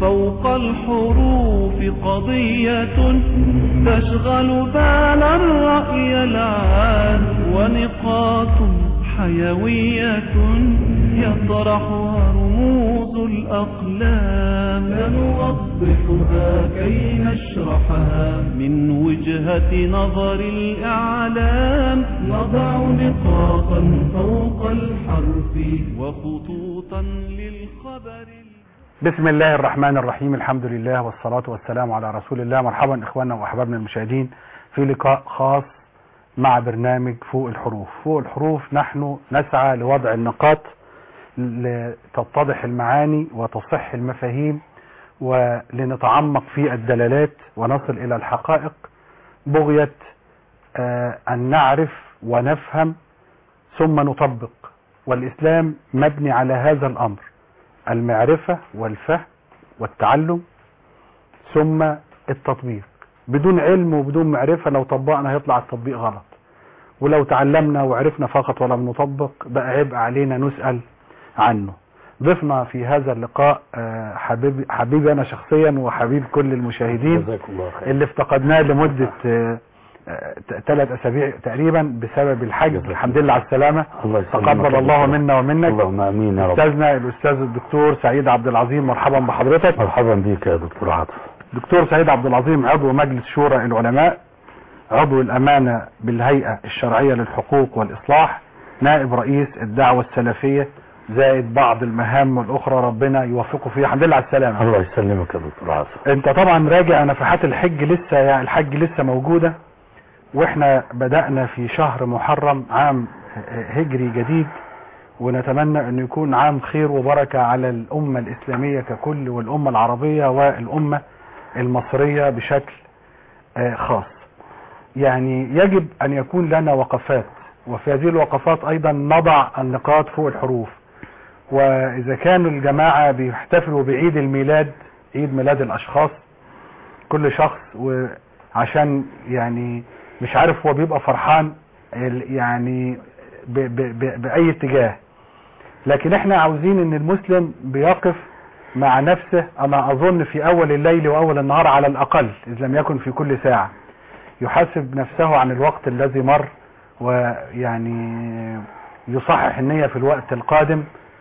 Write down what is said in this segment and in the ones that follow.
فوق الحروف قضية تشغل بال الرأي العام ونقاط حيوية يطرحها رموز الأقلام سنوضحها كي نشرحها من وجهة نظر الإعلام نضع نقاطا فوق الحرف وخطوطا للخبر بسم الله الرحمن الرحيم الحمد لله والصلاة والسلام على رسول الله مرحبا إخواننا وأحبابنا المشاهدين في لقاء خاص مع برنامج فوق الحروف فوق الحروف نحن نسعى لوضع النقاط لتتضح المعاني وتصح المفاهيم ولنتعمق في الدلالات ونصل إلى الحقائق بغية آه أن نعرف ونفهم ثم نطبق والإسلام مبني على هذا الأمر المعرفة والفهم والتعلم ثم التطبيق بدون علم وبدون معرفة لو طبقنا هيطلع التطبيق غلط ولو تعلمنا وعرفنا فقط ولم نطبق بقى عبء علينا نسأل عنه ضفنا في هذا اللقاء حبيبي, حبيبي أنا شخصيا وحبيب كل المشاهدين الله خير. اللي افتقدناه لمدة ثلاث أسابيع تقريبا بسبب الحج جزاك الحمد لله على السلامة الله يسلمك تقبل يا الله دكتور. منا ومنك اللهم امين يا رب أستاذنا الأستاذ الدكتور سعيد عبد العظيم مرحبا بحضرتك مرحبا بك يا دكتور عاطف دكتور سعيد عبد العظيم عضو مجلس شورى العلماء عضو الأمانة بالهيئة الشرعية للحقوق والإصلاح نائب رئيس الدعوة السلفية زائد بعض المهام الأخرى ربنا يوفقه فيها الحمد لله على السلامة الله يسلمك يا دكتور عاطف انت طبعا راجع نفحات الحج لسه يعني الحج لسه موجودة واحنا بدأنا في شهر محرم عام هجري جديد ونتمنى ان يكون عام خير وبركة على الامة الاسلامية ككل والامة العربية والامة المصرية بشكل آه، خاص يعني يجب ان يكون لنا وقفات وفي هذه الوقفات ايضا نضع النقاط فوق الحروف واذا كانوا الجماعة بيحتفلوا بعيد الميلاد عيد ميلاد الاشخاص كل شخص وعشان يعني مش عارف هو بيبقى فرحان ال- يعني ب ب ب بأي اتجاه لكن احنا عاوزين ان المسلم بيقف مع نفسه انا اظن في اول الليل واول النهار على الاقل اذا لم يكن في كل ساعة يحاسب نفسه عن الوقت الذي مر ويعني يصحح النية في الوقت القادم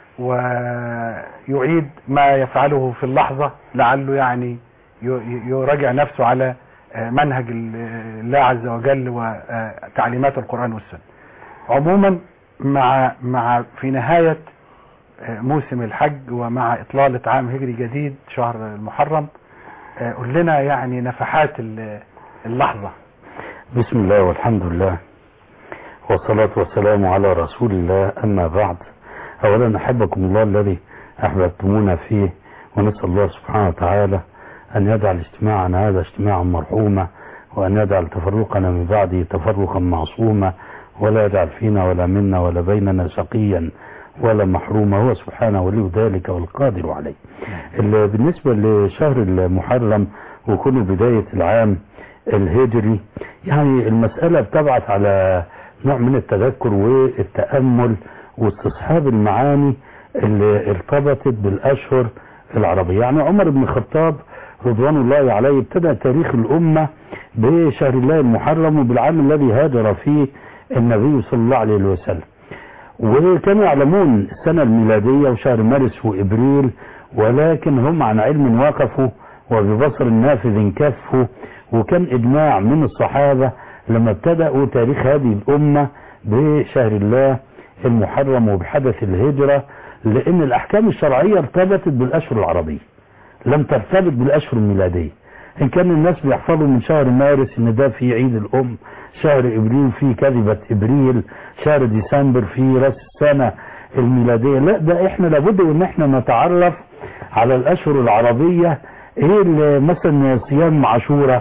ويعيد ما يفعله في اللحظة لعله يعني ي- يراجع نفسه على آه، منهج ال- الله عز وجل وتعليمات القرآن والسنة عموما مع مع في نهاية آه، موسم الحج ومع إطلالة عام هجري جديد شهر المحرم آه، قول لنا يعني نفحات ال- اللحظة بسم الله والحمد لله والصلاة والسلام على رسول الله أما بعد أولا أحبكم الله الذي أحببتمونا فيه ونسأل الله سبحانه وتعالى أن يجعل اجتماعنا هذا اجتماعا مرحوما وأن يجعل تفرقنا من بعده تفرقا معصوما ولا يجعل فينا ولا منا ولا بيننا شقيا ولا محروما هو سبحانه ولي ذلك والقادر عليه ال- بالنسبة لشهر المحرم وكونه بداية العام الهجري يعني المسألة بتبعث على نوع من التذكر والتأمل واستصحاب المعاني اللي ارتبطت بالأشهر العربية يعني عمر بن الخطاب رضوان الله عليه ابتدأ تاريخ الأمة بشهر الله المحرم وبالعام الذي هاجر فيه النبي صلى الله عليه وسلم وكانوا يعلمون السنة الميلادية وشهر مارس وإبريل ولكن هم عن علم وقفوا وببصر نافذ كفوا وكان إجماع من الصحابة لما ابتدأوا تاريخ هذه الأمة بشهر الله المحرم وبحدث الهجرة لأن الأحكام الشرعية ارتبطت بالأشهر العربية لم ترتبط بالأشهر الميلادية إن كان الناس بيحفظوا من شهر مارس إن ده في عيد الأم شهر إبريل في كذبة إبريل شهر ديسمبر في رأس السنة الميلادية لا ده إحنا لابد إن إحنا نتعرف على الأشهر العربية إيه اللي مثلا صيام عاشوراء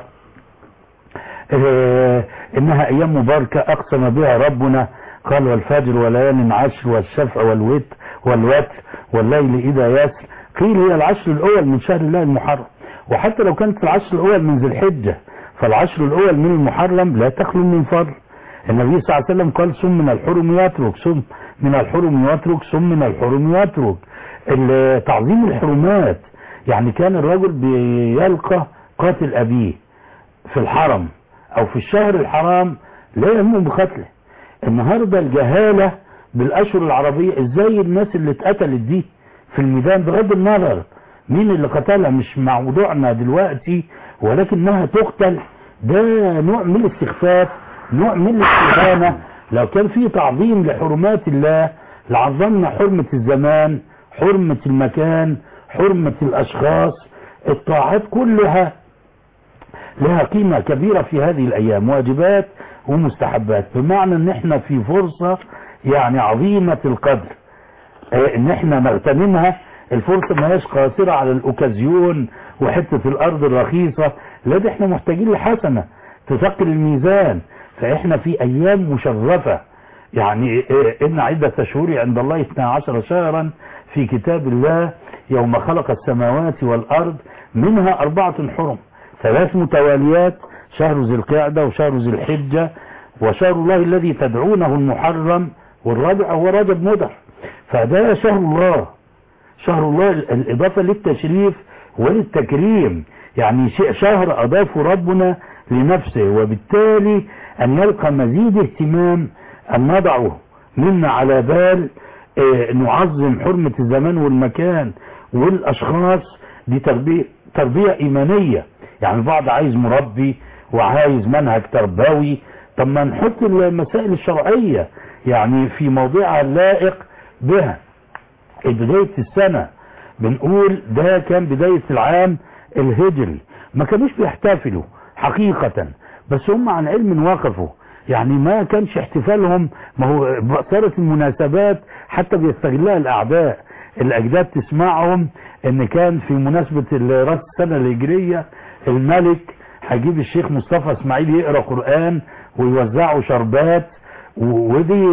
إيه إنها أيام مباركة أقسم بها ربنا قال والفجر وليال عشر والشفع والوتر والوتر والليل إذا يسر قيل هي العشر الأول من شهر الله المحرم وحتى لو كانت العشر الأول من ذي الحجة فالعشر الأول من المحرم لا تخلو من فضل النبي صلى الله عليه وسلم قال سم من الحرم يترك سم من الحرم يترك سم من الحرم يترك ال- تعظيم الحرمات يعني كان الرجل بيلقى قاتل أبيه في الحرم أو في الشهر الحرام لا يهمه بقتله النهاردة الجهالة بالأشهر العربية ازاي الناس اللي اتقتلت دي في الميدان بغض النظر مين اللي قتلها مش موضوعنا دلوقتي ولكنها تقتل ده نوع من الاستخفاف نوع من الاستهانة لو كان في تعظيم لحرمات الله لعظمنا حرمة الزمان حرمة المكان حرمة الأشخاص الطاعات كلها لها قيمة كبيرة في هذه الأيام واجبات ومستحبات بمعنى ان احنا في فرصة يعني عظيمة القدر اه ان احنا نغتنمها الفرصة ما هيش قاصرة على الاوكازيون وحتة الارض الرخيصة لا ده احنا محتاجين لحسنة تثقل الميزان فاحنا في ايام مشرفة يعني اه ان عدة شهور عند الله 12 شهرا في كتاب الله يوم خلق السماوات والارض منها اربعة حرم ثلاث متواليات شهر ذي القعدة وشهر ذي الحجة وشهر الله الذي تدعونه المحرم والرابع هو رجب مضر فده شهر الله شهر الله الإضافة للتشريف وللتكريم يعني شهر أضافه ربنا لنفسه وبالتالي أن يلقى مزيد اهتمام أن نضعه منا على بال اه نعظم حرمة الزمان والمكان والأشخاص دي تربية, تربية إيمانية يعني البعض عايز مربي وعايز منهج تربوي طب ما نحط المسائل الشرعية يعني في موضعها اللائق بها بداية السنة بنقول ده كان بداية العام الهجري ما كانوش بيحتفلوا حقيقة بس هم عن علم وقفوا يعني ما كانش احتفالهم ما هو صارت المناسبات حتى بيستغلها الاعداء الاجداد تسمعهم ان كان في مناسبة راس السنة الهجرية الملك هيجيب الشيخ مصطفى اسماعيل يقرا قران ويوزعوا شربات ودي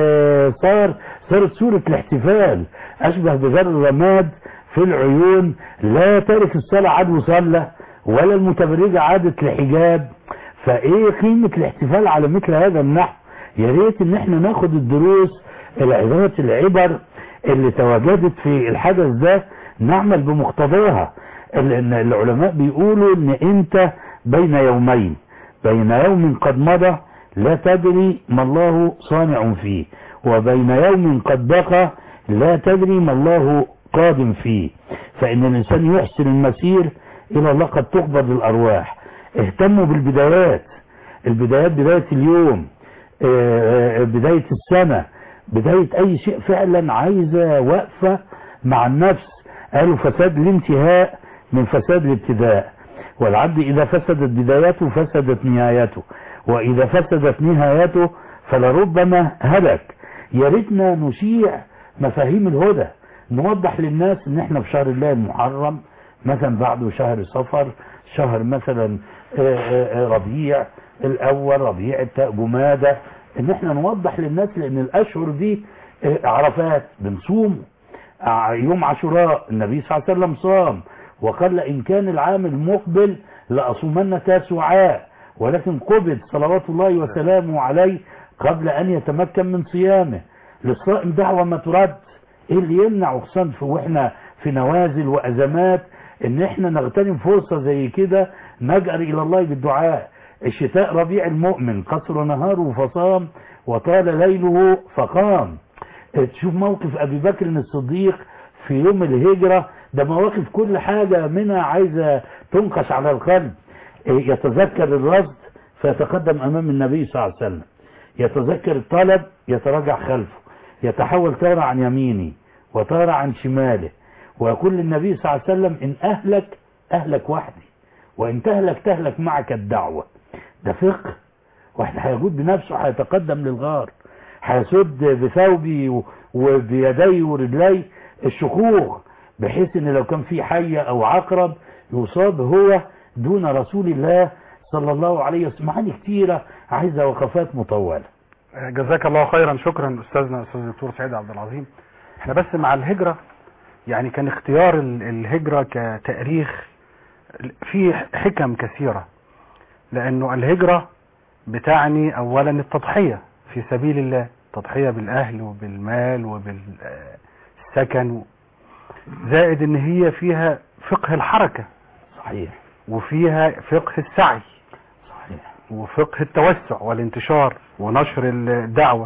صار صارت صورة الاحتفال اشبه بذر الرماد في العيون لا تارك الصلاة عاد وصلى ولا المتبرجة عادت لحجاب فايه قيمة الاحتفال على مثل هذا النحو يا ريت ان احنا ناخد الدروس العظات العبر اللي تواجدت في الحدث ده نعمل بمقتضاها لان العلماء بيقولوا ان انت بين يومين بين يوم قد مضى لا تدري ما الله صانع فيه وبين يوم قد بقى لا تدري ما الله قادم فيه فإن الإنسان يحسن المسير إلى الله قد تقبض الأرواح اهتموا بالبدايات البدايات بداية اليوم بداية السنة بداية أي شيء فعلا عايزة وقفة مع النفس قالوا فساد الانتهاء من فساد الابتداء والعبد إذا فسدت بدايته فسدت نهايته وإذا فسدت نهايته فلربما هلك يا ريتنا نشيع مفاهيم الهدى نوضح للناس ان احنا في شهر الله المحرم مثلا بعده شهر صفر شهر مثلا ربيع الاول ربيع التاء جمادة ان احنا نوضح للناس لان الاشهر دي عرفات بنصوم يوم عاشوراء النبي صلى الله عليه وسلم صام وقال إن كان العام المقبل لأصومن تاسعاء ولكن قبض صلوات الله وسلامه عليه قبل أن يتمكن من صيامه للصائم دعوة ما ترد ايه اللي يمنع خصوصا في واحنا في نوازل وازمات ان احنا نغتنم فرصة زي كده نجأر الى الله بالدعاء الشتاء ربيع المؤمن قصر نهاره فصام وطال ليله فقام تشوف موقف ابي بكر الصديق في يوم الهجرة ده مواقف كل حاجة منها عايزة تنقش على القلب يتذكر الرصد فيتقدم امام النبي صلى الله عليه وسلم يتذكر الطلب يتراجع خلفه يتحول تارة عن يمينه وتارة عن شماله ويقول للنبي صلى الله عليه وسلم ان اهلك اهلك وحدي وان تهلك تهلك معك الدعوة ده فقه واحد هيجود بنفسه هيتقدم للغار هيسد بثوبي وبيدي ورجلي الشقوق بحيث ان لو كان في حية او عقرب يصاب هو دون رسول الله صلى الله عليه وسلم معاني كتيرة عايزة وقفات مطولة جزاك الله خيرا شكرا استاذنا استاذ الدكتور سعيد عبد العظيم احنا بس مع الهجرة يعني كان اختيار الهجرة كتاريخ فيه حكم كثيرة لانه الهجرة بتعني اولا التضحية في سبيل الله تضحية بالاهل وبالمال وبالسكن زائد ان هي فيها فقه الحركة صحيح وفيها فقه السعي صحيح وفقه التوسع والانتشار ونشر الدعوة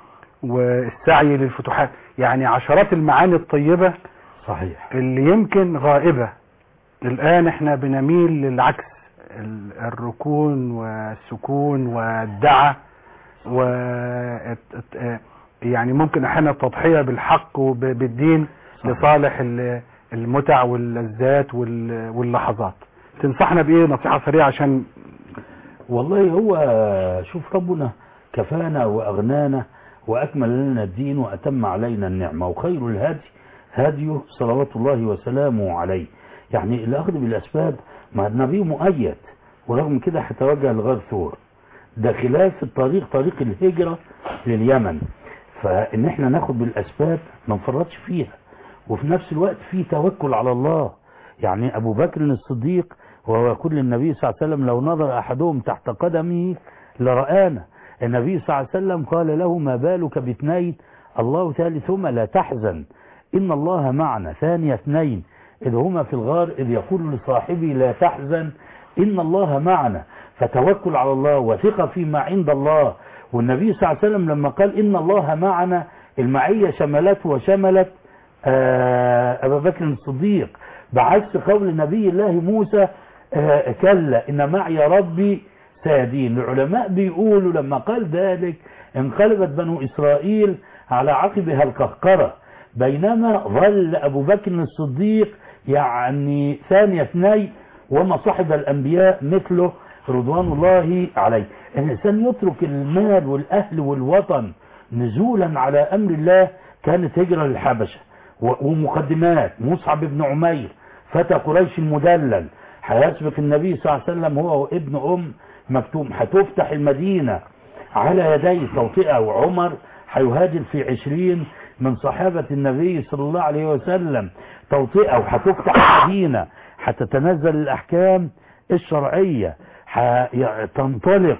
والسعي للفتوحات يعني عشرات المعاني الطيبة صحيح اللي يمكن غائبة الآن احنا بنميل للعكس ال- الركون والسكون والدعة و الت- الت- يعني ممكن احيانا التضحية بالحق وبالدين صحيح. لصالح ال- المتع واللذات وال- واللحظات تنصحنا بايه نصيحة سريعة عشان والله هو شوف ربنا كفانا وأغنانا وأكمل لنا الدين وأتم علينا النعمة وخير الهدي هديه صلوات الله وسلامه عليه يعني الأخذ بالأسباب مع النبي مؤيد ورغم كده هتوجه لغار ثور ده خلاف الطريق طريق الهجرة لليمن فإن احنا ناخد بالأسباب ما نفرطش فيها وفي نفس الوقت في توكل على الله يعني أبو بكر الصديق وهو يقول للنبي صلى الله عليه وسلم لو نظر أحدهم تحت قدمه لرآنا النبي صلى الله عليه وسلم قال له ما بالك باثنين الله ثالثهما لا تحزن إن الله معنا ثاني اثنين إذ هما في الغار إذ يقول لصاحبه لا تحزن إن الله معنا فتوكل على الله وثقة فيما عند الله والنبي صلى الله عليه وسلم لما قال إن الله معنا المعية شملته وشملت آه، أبا بكر الصديق بعكس قول نبي الله موسى آه، كلا إن معي ربي سيهدين العلماء بيقولوا لما قال ذلك انقلبت بنو إسرائيل على عقبها القهقرة بينما ظل أبو بكر الصديق يعني ثاني اثنين وما صحب الأنبياء مثله رضوان الله عليه الإنسان يترك المال والأهل والوطن نزولا على أمر الله كانت هجرة للحبشة و- ومقدمات مصعب بن عمير فتى قريش المدلل هيسبق النبي صلى الله عليه وسلم هو وابن أم مكتوم هتفتح المدينة على يدي توطئة وعمر هيهاجر في عشرين من صحابة النبي صلى الله عليه وسلم توطئة وهتفتح المدينة هتتنزل الأحكام الشرعية تنطلق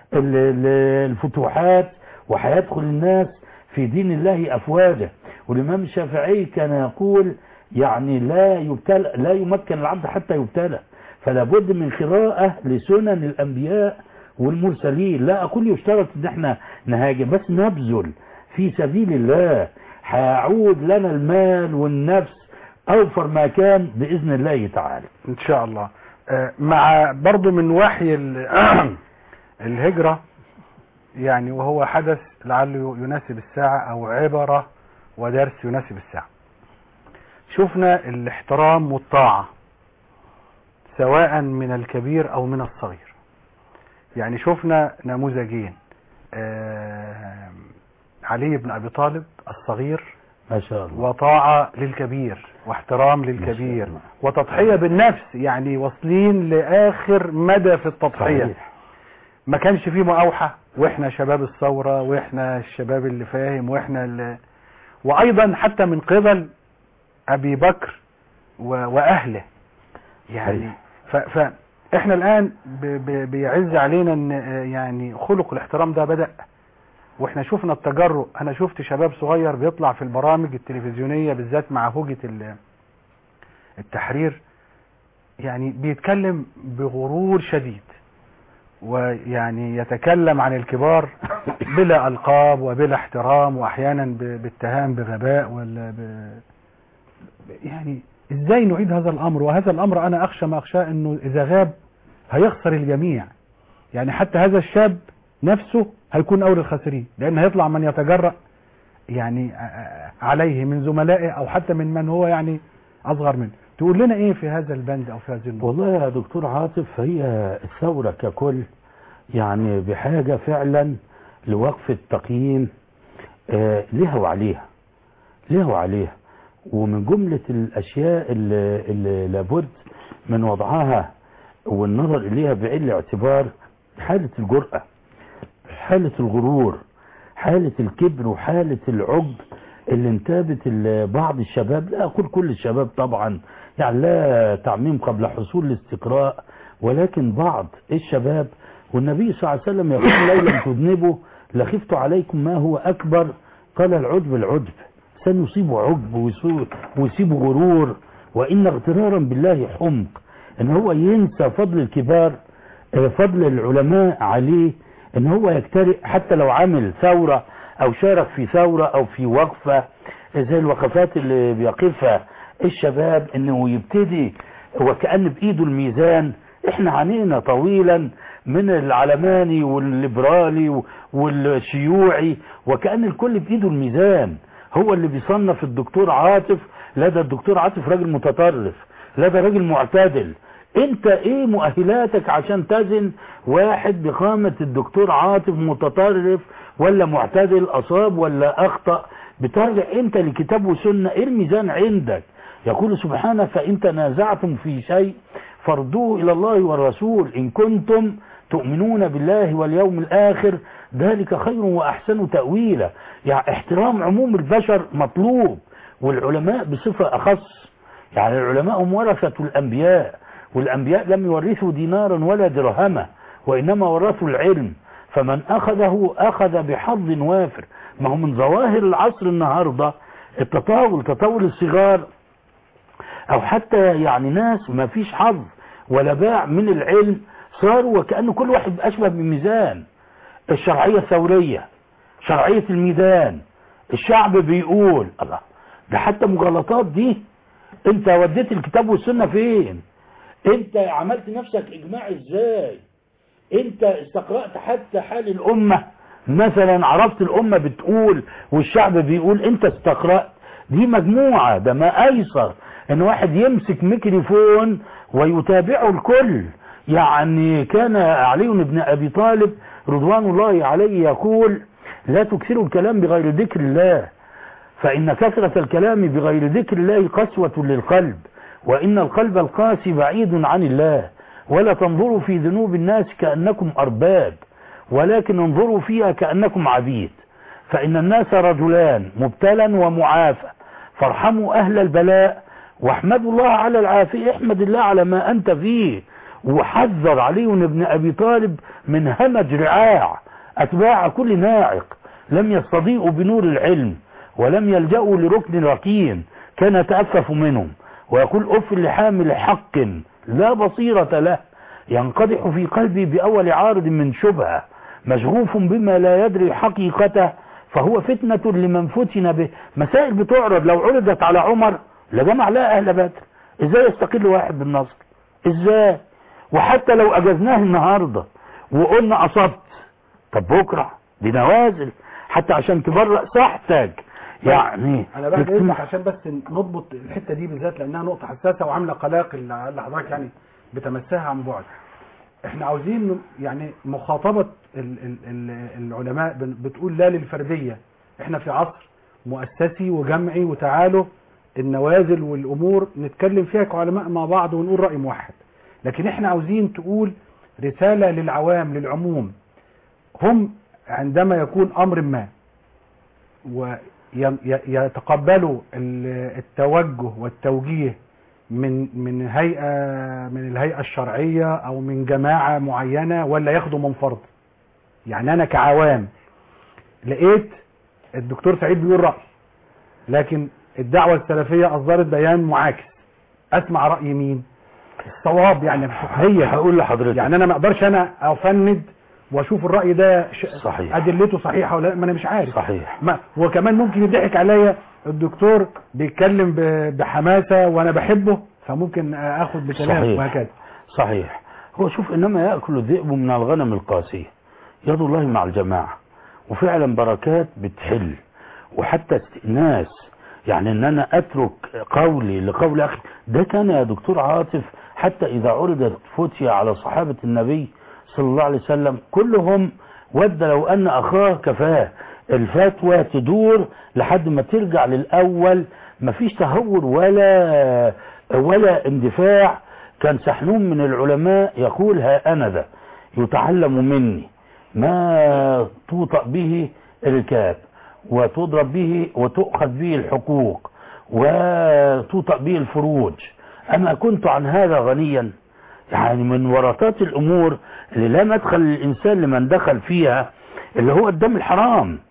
الفتوحات وهيدخل الناس في دين الله أفواجا والإمام الشافعي كان يقول يعني لا يبتلى لا يمكن العبد حتى يبتلى فلا بد من قراءة لسنن الأنبياء والمرسلين لا أقول يشترط إن احنا نهاجم بس نبذل في سبيل الله هيعود لنا المال والنفس أوفر ما كان بإذن الله تعالى ان شاء الله آه، مع برضو من وحي ال- الهجرة يعني وهو حدث لعله يناسب الساعة او عبرة ودرس يناسب الساعة شفنا الاحترام والطاعة سواء من الكبير او من الصغير يعني شفنا نموذجين آه، علي بن ابي طالب الصغير ما شاء الله وطاعة للكبير واحترام ما شاء للكبير الله. وتضحية بالنفس يعني واصلين لآخر مدى في التضحية صحيح ما كانش فيه مؤاوحة واحنا شباب الثورة واحنا الشباب اللي فاهم واحنا اللي وايضا حتى من قبل ابي بكر و... واهله يعني ف... فاحنا الان ب... ب... بيعز علينا ان آه، يعني خلق الاحترام ده بدأ واحنا شفنا التجرؤ انا شفت شباب صغير بيطلع في البرامج التلفزيونية بالذات مع هوجة ال- التحرير يعني بيتكلم بغرور شديد ويعني يتكلم عن الكبار بلا ألقاب وبلا احترام وأحيانا ب- باتهام بغباء ولا ب... يعني ازاي نعيد هذا الأمر وهذا الأمر أنا أخشى ما أخشاه أنه إذا غاب هيخسر الجميع يعني حتى هذا الشاب نفسه هيكون أول الخاسرين لأن هيطلع من يتجرأ يعني ع- ع- عليه من زملائه أو حتى من من هو يعني أصغر منه تقول لنا إيه في هذا البند أو في هذه النقطة والله يا دكتور عاطف هي الثورة ككل يعني بحاجة فعلا لوقف التقييم آه، لها وعليها لها وعليها ومن جملة الأشياء اللي, اللي لابد من وضعها والنظر إليها بعين الاعتبار حالة الجرأة حالة الغرور حالة الكبر وحالة العجب اللي انتابت ال- بعض الشباب لا أقول كل الشباب طبعا يعني لا تعميم قبل حصول الاستقراء ولكن بعض الشباب والنبي صلى الله عليه وسلم يقول لو لم تذنبوا لخفت عليكم ما هو أكبر قال العجب العجب سنصيب عجب ويصيب- ويصيب غرور وإن اغترارا بالله حمق ان هو ينسى فضل الكبار آه، فضل العلماء عليه ان هو يجترئ حتى لو عمل ثورة او شارك في ثورة او في وقفة زي الوقفات اللي بيقفها الشباب انه يبتدي وكأن بايده الميزان احنا عانينا طويلا من العلماني والليبرالي والشيوعي وكأن الكل بايده الميزان هو اللي بيصنف الدكتور عاطف لا ده الدكتور عاطف راجل متطرف لا ده راجل معتدل انت ايه مؤهلاتك عشان تزن واحد بقامة الدكتور عاطف متطرف ولا معتدل اصاب ولا اخطأ بترجع انت لكتاب وسنة ايه الميزان عندك يقول سبحانه فان تنازعتم في شيء فردوه الى الله والرسول ان كنتم تؤمنون بالله واليوم الاخر ذلك خير واحسن تأويلا يعني احترام عموم البشر مطلوب والعلماء بصفة اخص يعني العلماء هم ورثة الانبياء والانبياء لم يورثوا دينارا ولا درهما وانما ورثوا العلم فمن اخذه اخذ بحظ وافر ما هو من ظواهر العصر النهاردة التطاول تطاول الصغار او حتى يعني ناس ما فيش حظ ولا باع من العلم صاروا وكأن كل واحد اشبه بميزان الشرعية الثورية شرعية الميدان الشعب بيقول الله ده حتى مغالطات دي انت وديت الكتاب والسنة فين انت عملت نفسك اجماع ازاي انت استقرأت حتى حال الامة مثلا عرفت الامة بتقول والشعب بيقول انت استقرأت دي مجموعة ده ما ايسر ان واحد يمسك ميكروفون ويتابعه الكل يعني كان علي بن ابي طالب رضوان الله عليه يقول لا تكثروا الكلام بغير ذكر الله فإن كثرة الكلام بغير ذكر الله قسوة للقلب وإن القلب القاسي بعيد عن الله ولا تنظروا في ذنوب الناس كأنكم أرباب ولكن انظروا فيها كأنكم عبيد فإن الناس رجلان مبتلا ومعافى فارحموا أهل البلاء واحمدوا الله على العافية احمد الله على ما أنت فيه وحذر علي بن أبي طالب من همج رعاع أتباع كل ناعق لم يستضيئوا بنور العلم ولم يلجأوا لركن ركين كان يتأفف منهم ويقول أف لحامل حق لا بصيرة له ينقدح في قلبي بأول عارض من شبهة مشغوف بما لا يدري حقيقته فهو فتنة لمن فتن به مسائل بتعرض لو عرضت على عمر لجمع لها أهل بدر ازاي يستقل واحد بالنصر ازاي وحتى لو أجزناه النهاردة وقلنا أصبت طب بكرة دي نوازل حتى عشان تبرأ صحتك يعني انا بقى الاجتماع- جايبك عشان بس نضبط الحته دي بالذات لانها نقطه حساسه وعامله قلاق اللي اللي حضرتك يعني بتمسها عن بعد احنا عاوزين ن- يعني مخاطبه ال ال ال العلماء بن- بتقول لا للفرديه احنا في عصر مؤسسي وجمعي وتعالوا النوازل والامور نتكلم فيها كعلماء مع بعض ونقول راي موحد لكن احنا عاوزين تقول رساله للعوام للعموم هم عندما يكون امر ما ويتقبلوا التوجه والتوجيه من من هيئه من الهيئه الشرعيه او من جماعه معينه ولا ياخدوا من فرض يعني انا كعوام لقيت الدكتور سعيد بيقول راي لكن الدعوه السلفيه اصدرت بيان معاكس اسمع راي مين الصواب يعني الفقهيه هقول لحضرتك يعني انا ما اقدرش انا افند واشوف الراي ده ش... صحيح. ادلته صحيحه ولا لا ما انا مش عارف صحيح ما وكمان ممكن يضحك عليا الدكتور بيتكلم ب... بحماسه وانا بحبه فممكن اخد بكلامه صحيح. وهكذا صحيح هو شوف انما ياكل الذئب من الغنم القاسيه يد الله مع الجماعه وفعلا بركات بتحل وحتى استئناس يعني ان انا اترك قولي لقول اخي ده كان يا دكتور عاطف حتى اذا عرضت فتية على صحابة النبي صلى الله عليه وسلم كلهم ود لو ان اخاه كفاه الفتوى تدور لحد ما ترجع للاول مفيش تهور ولا ولا اندفاع كان سحنون من العلماء يقول ها انا ذا يتعلم مني ما توطأ به الركاب وتضرب به وتؤخذ به الحقوق وتوطأ به الفروج أما كنت عن هذا غنيا يعني من ورطات الأمور اللي لا مدخل للإنسان لمن دخل فيها اللي هو الدم الحرام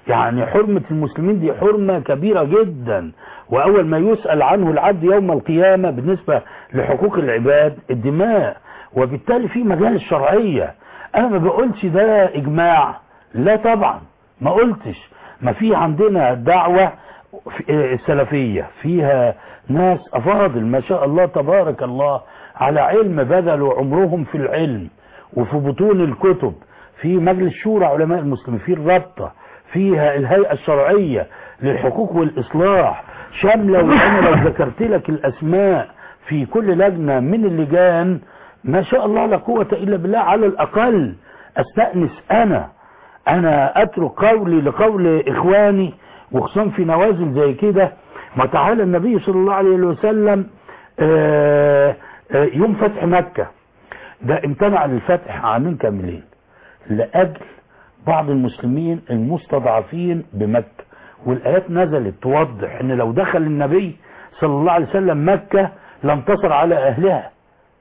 يعني حرمة المسلمين دي حرمة كبيرة جدا وأول ما يسأل عنه العبد يوم القيامة بالنسبة لحقوق العباد الدماء وبالتالي في مجال الشرعية أنا ما بقولش ده إجماع لا طبعا ما قلتش ما في عندنا دعوة في- السلفية فيها ناس أفاضل ما شاء الله تبارك الله على علم بذلوا عمرهم في العلم وفي بطون الكتب في مجلس شورى علماء المسلمين في الرابطة فيها الهيئة الشرعية للحقوق والإصلاح شاملة وأنا لو ذكرت لك الأسماء في كل لجنة من اللجان ما شاء الله لا قوة إلا بالله على الأقل أستأنس أنا أنا أترك قولي لقول إخواني وخصوصا في نوازل زي كده ما تعالى النبي صلى الله عليه وسلم آه، آه، يوم فتح مكة ده امتنع للفتح عامين كاملين لأجل بعض المسلمين المستضعفين بمكة والآيات نزلت توضح ان لو دخل النبي صلى الله عليه وسلم مكة لانتصر على أهلها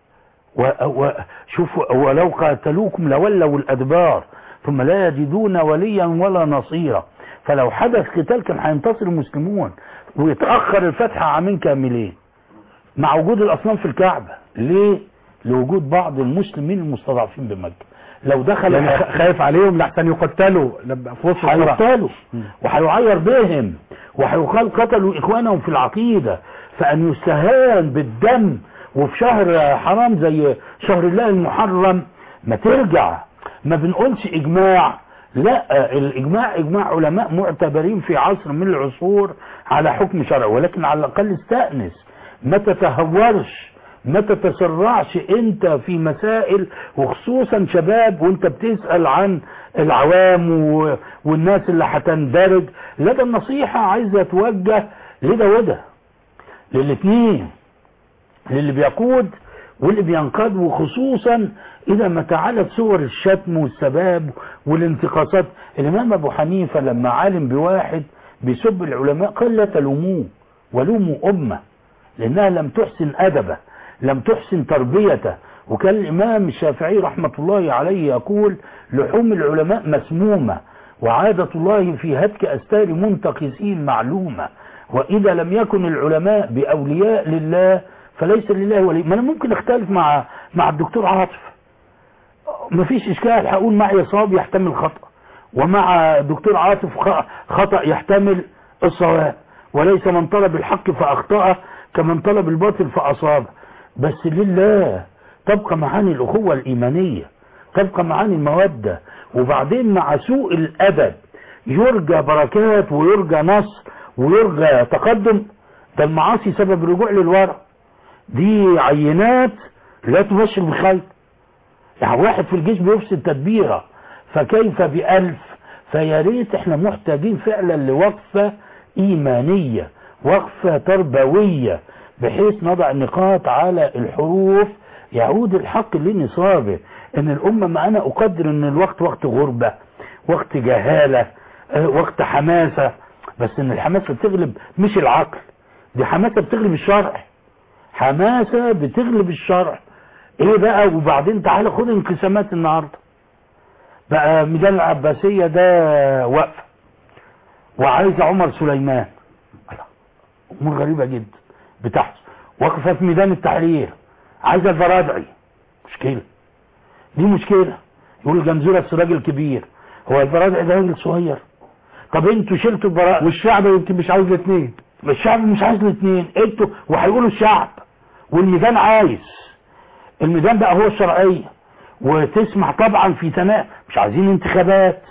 وشوفوا ولو قاتلوكم لولوا الأدبار ثم لا يجدون وليا ولا نصيرا فلو حدث قتال كان هينتصر المسلمون ويتأخر الفتح عامين كاملين مع وجود الأصنام في الكعبة ليه؟ لوجود بعض المسلمين المستضعفين بمكة لو دخل يعني خ- خايف عليهم لحسن يقتلوا لما في وسط الصراع. هيقتلوا وهيعير بهم وهيقال قتلوا اخوانهم في العقيدة فان يستهان بالدم وفي شهر حرام زي شهر الله المحرم ما ترجع ما بنقولش اجماع لا الاجماع اجماع علماء معتبرين في عصر من العصور على حكم شرعي ولكن على الاقل استأنس ما تتهورش ما تتسرعش انت في مسائل وخصوصا شباب وانت بتسأل عن العوام و- والناس اللي هتندرج لا ده النصيحة عايزة توجه لده وده للاتنين للي بيقود واللي بينقاد وخصوصا اذا ما تعالت صور الشتم والسباب والانتقاصات الامام ابو حنيفة لما عالم بواحد بيسب العلماء قال لا تلوموه ولوموا امه لانها لم تحسن ادبه لم تحسن تربيته وكان الامام الشافعي رحمة الله عليه يقول لحوم العلماء مسمومة وعادة الله في هتك استار منتقسين معلومة واذا لم يكن العلماء باولياء لله فليس لله ولي ما انا ممكن اختلف مع مع الدكتور عاطف مفيش اشكال هقول معي صواب يحتمل خطأ ومع دكتور عاطف خ- خطأ يحتمل الصواب وليس من طلب الحق فأخطأه كمن طلب الباطل فأصابه بس لله تبقى معاني الأخوة الإيمانية تبقى معاني المودة وبعدين مع سوء الأدب يرجى بركات ويرجى نصر ويرجى تقدم ده المعاصي سبب الرجوع للورع دي عينات لا تبشر بخير يعني واحد في الجيش بيفسد تدبيره فكيف بألف فيا ريت احنا محتاجين فعلا لوقفة إيمانية وقفة تربوية بحيث نضع نقاط على الحروف يعود الحق لنصابه ان الأمة ما أنا أقدر ان الوقت وقت غربة وقت جهالة اه، وقت حماسة بس ان الحماسة بتغلب مش العقل دي حماسة بتغلب الشرع حماسة بتغلب الشرع ايه بقى وبعدين تعالى خد انقسامات النهارده بقى ميدان العباسية ده وقفة وعايز عمر سليمان الله، امور غريبة جدا بتحصل وقفة في ميدان التحرير عايزة البرادعي مشكلة دي مشكلة يقول الجمزورة السراج الكبير هو البرادعي ده راجل صغير طب انتوا شلتوا البرادعي والشعب يمكن مش عاوز الاثنين الشعب مش عايز الاثنين انتوا وهيقولوا الشعب والميدان عايز الميدان بقى هو الشرعية وتسمع طبعا في ثناء مش عايزين انتخابات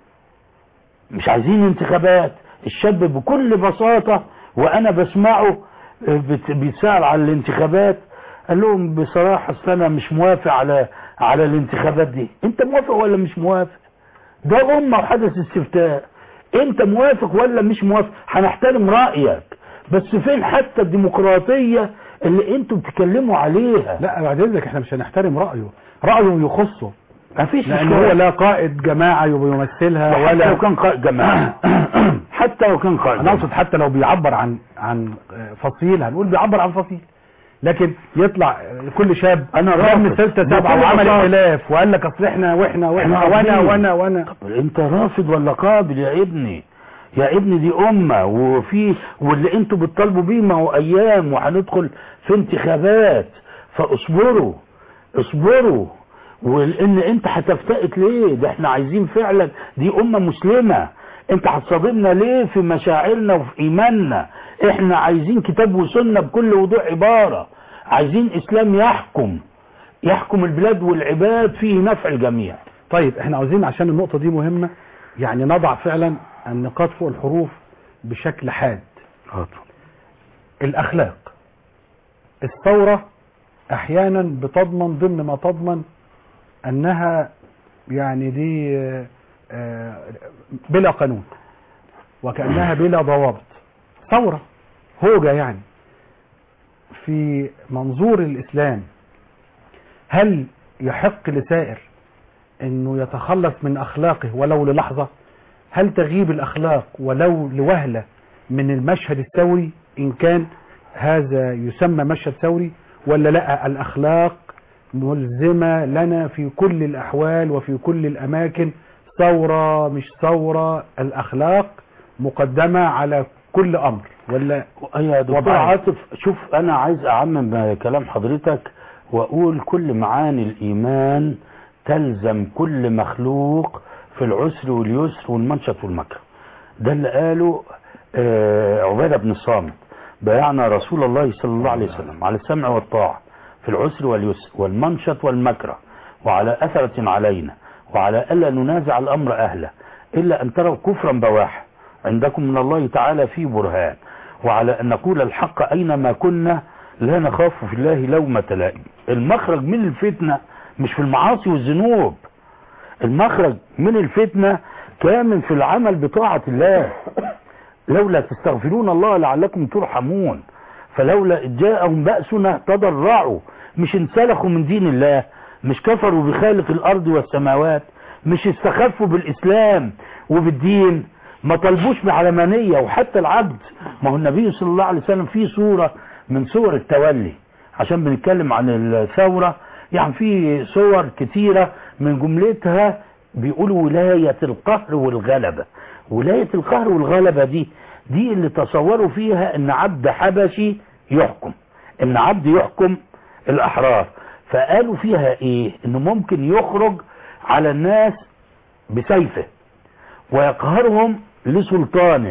مش عايزين انتخابات الشاب بكل بساطة وانا بسمعه آه، بت- بيتسأل على الانتخابات قال لهم بصراحة اصل انا مش موافق على على الانتخابات دي انت موافق ولا مش موافق ده أمة وحدث استفتاء انت موافق ولا مش موافق هنحترم رأيك بس فين حتى الديمقراطية اللي انتوا بتتكلموا عليها لا بعد اذنك احنا مش هنحترم رايه رايه يخصه مفيش لان إشكال. هو لا قائد جماعه بيمثلها حتى ولا لو كان قائد جماعة حتى لو كان قائد انا اقصد حتى لو بيعبر عن عن فصيل هنقول بيعبر عن فصيل لكن يطلع كل شاب أنا رغم رافض. ستة بكل سبعة وعمل بساطة. اختلاف وقال لك اصل احنا واحنا واحنا إحنا وانا عارفين. وانا وانا طب انت رافض ولا قابل يا ابني يا ابني دي امة وفي واللي انتوا بتطالبوا بيه ما هو ايام وهندخل في انتخابات فاصبروا اصبروا ولان انت هتفتقت ليه ده احنا عايزين فعلا دي امة مسلمة انت هتصادمنا ليه في مشاعرنا وفي ايماننا احنا عايزين كتاب وسنة بكل وضوح عبارة عايزين اسلام يحكم يحكم البلاد والعباد فيه نفع الجميع طيب احنا عاوزين عشان النقطة دي مهمة يعني نضع فعلا النقاط فوق الحروف بشكل حاد الاخلاق الثورة احيانا بتضمن ضمن ما تضمن انها يعني دي آه، آه، بلا قانون وكأنها بلا ضوابط ثورة هوجة يعني في منظور الاسلام هل يحق لسائر انه يتخلص من اخلاقه ولو للحظة هل تغيب الاخلاق ولو لوهلة من المشهد الثوري ان كان هذا يسمى مشهد ثوري ولا لا الاخلاق ملزمة لنا في كل الاحوال وفي كل الاماكن ثورة مش ثورة الاخلاق مقدمة على كل امر ولا يا دكتور وضعها. عاطف شوف انا عايز اعمم كلام حضرتك واقول كل معاني الايمان تلزم كل مخلوق في العسر واليسر والمنشط والمكر ده اللي قاله آه، عبادة بن الصامت بايعنا رسول الله صلى الله عليه وسلم على السمع والطاعة في العسر واليسر والمنشط والمكره وعلى أثرة علينا وعلى ألا ننازع الأمر أهله إلا أن تروا كفرا بواحا عندكم من الله تعالى في برهان وعلى أن نقول الحق أينما كنا لا نخاف في الله لومة لائم المخرج من الفتنة مش في المعاصي والذنوب المخرج من الفتنة كامن في العمل بطاعة الله لولا تستغفرون الله لعلكم ترحمون فلولا إذ جاءهم بأسنا تضرعوا مش انسلخوا من دين الله مش كفروا بخالق الأرض والسماوات مش استخفوا بالإسلام وبالدين ما طلبوش بعلمانية وحتى العبد ما هو النبي صلى الله عليه وسلم في صورة من صور التولي عشان بنتكلم عن الثورة يعني في صور كتيرة من جملتها بيقولوا ولاية القهر والغلبة ولاية القهر والغلبة دي دي اللي تصوروا فيها ان عبد حبشي يحكم ان عبد يحكم الاحرار فقالوا فيها ايه انه ممكن يخرج على الناس بسيفه ويقهرهم لسلطانه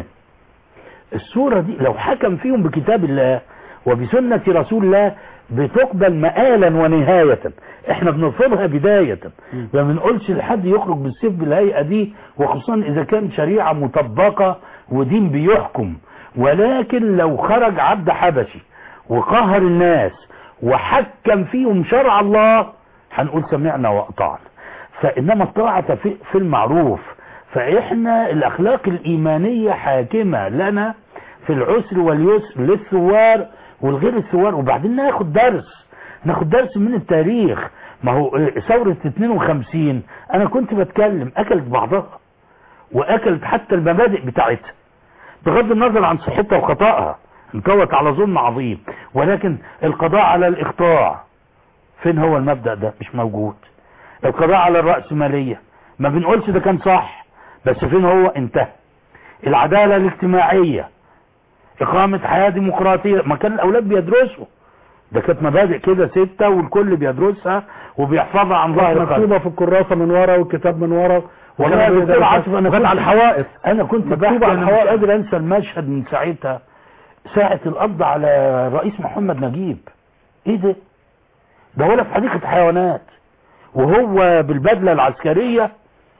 السورة دي لو حكم فيهم بكتاب الله وبسنة رسول الله بتقبل مآلا ونهاية احنا بنرفضها بداية ما بنقولش لحد يخرج بالسيف بالهيئة دي وخصوصا اذا كان شريعة مطبقة ودين بيحكم ولكن لو خرج عبد حبشي وقهر الناس وحكم فيهم شرع الله هنقول سمعنا واطعنا فانما الطاعة في, في المعروف فاحنا الاخلاق الايمانية حاكمة لنا في العسر واليسر للثوار والغير الثوار وبعدين ناخد درس ناخد درس من التاريخ ما هو ثورة 52 انا كنت بتكلم اكلت بعضها واكلت حتى المبادئ بتاعتها بغض النظر عن صحتها وخطأها انكوت على ظلم عظيم ولكن القضاء على الاخطاع فين هو المبدأ ده مش موجود القضاء على الرأسمالية ما بنقولش ده كان صح بس فين هو انتهى العدالة الاجتماعية اقامة حياة ديمقراطية ما كان الاولاد بيدرسوا ده كانت مبادئ كده ستة والكل بيدرسها وبيحفظها عن ظهر قلب مكتوبة في الكراسة من ورا والكتاب من ورا والله يا دكتور عاطف انا كانت كنت على الحوائط انا كنت مكتوبة بحكي على انا مش الحوائط. قادر انسى المشهد من ساعتها ساعة القبض على الرئيس محمد نجيب ايه ده ده ولا في حديقة حيوانات وهو بالبدلة العسكرية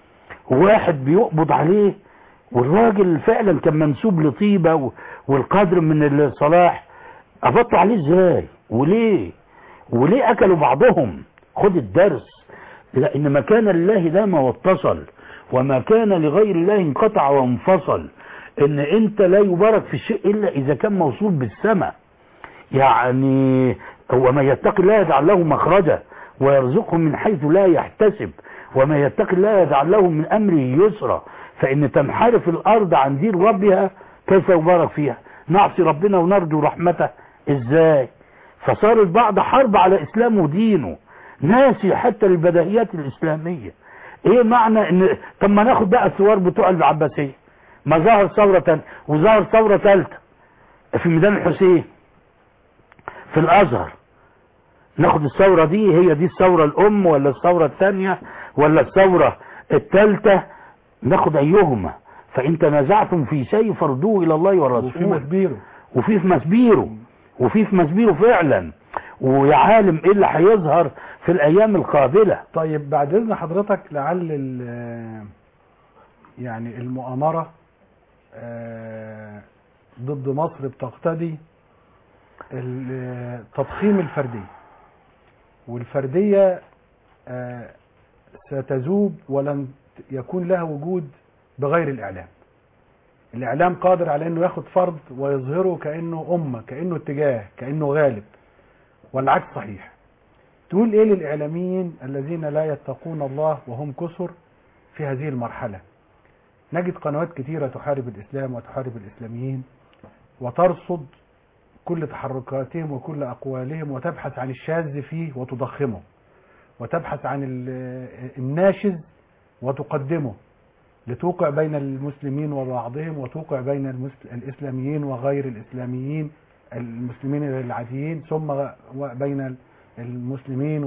واحد بيقبض عليه والراجل فعلا كان منسوب لطيبة و- والقدر من الصلاح قبضتوا عليه ازاي وليه وليه اكلوا بعضهم خد الدرس لان ما كان لله دام واتصل وما كان لغير الله انقطع وانفصل ان انت لا يبارك في الشيء الا اذا كان موصول بالسماء يعني هو ما يتقي الله يجعل له مخرجا ويرزقه من حيث لا يحتسب وما يتقي الله يجعل له من امره يسرا فان تنحرف الارض عن دين ربها كيف يبارك فيها نعصي ربنا ونرجو رحمته ازاي فصار البعض حرب على اسلامه ودينه ناسي حتى البديهيات الاسلاميه ايه معنى ان طب ما ناخد بقى الثوار بتوع العباسيه ما ظهر ثوره تانية وظهر ثوره ثالثه في ميدان الحسين في الازهر ناخد الثورة دي هي دي الثورة الام ولا الثورة الثانية ولا الثورة الثالثة ناخد ايهما فان تنازعتم في شيء فردوه الى الله وفي والرسول مسبيره وفي في مسبيره وفي في مسبيره فعلا ويا عالم ايه اللي هيظهر في الايام القابلة طيب بعد اذن حضرتك لعل ال- يعني المؤامرة آه، ضد مصر بتقتضي ال- تضخيم الفردية والفردية آه، ستذوب ولن يكون لها وجود بغير الإعلام الإعلام قادر على أنه ياخد فرد ويظهره كأنه أمة كأنه اتجاه كأنه غالب والعكس صحيح تقول ايه للاعلاميين الذين لا يتقون الله وهم كثر في هذه المرحلة نجد قنوات كثيرة تحارب الاسلام وتحارب الاسلاميين وترصد كل تحركاتهم وكل اقوالهم وتبحث عن الشاذ فيه وتضخمه وتبحث عن ال- الناشز وتقدمه لتوقع بين المسلمين وبعضهم وتوقع بين المسل- الاسلاميين وغير الاسلاميين المسلمين العاديين ثم بين المسلمين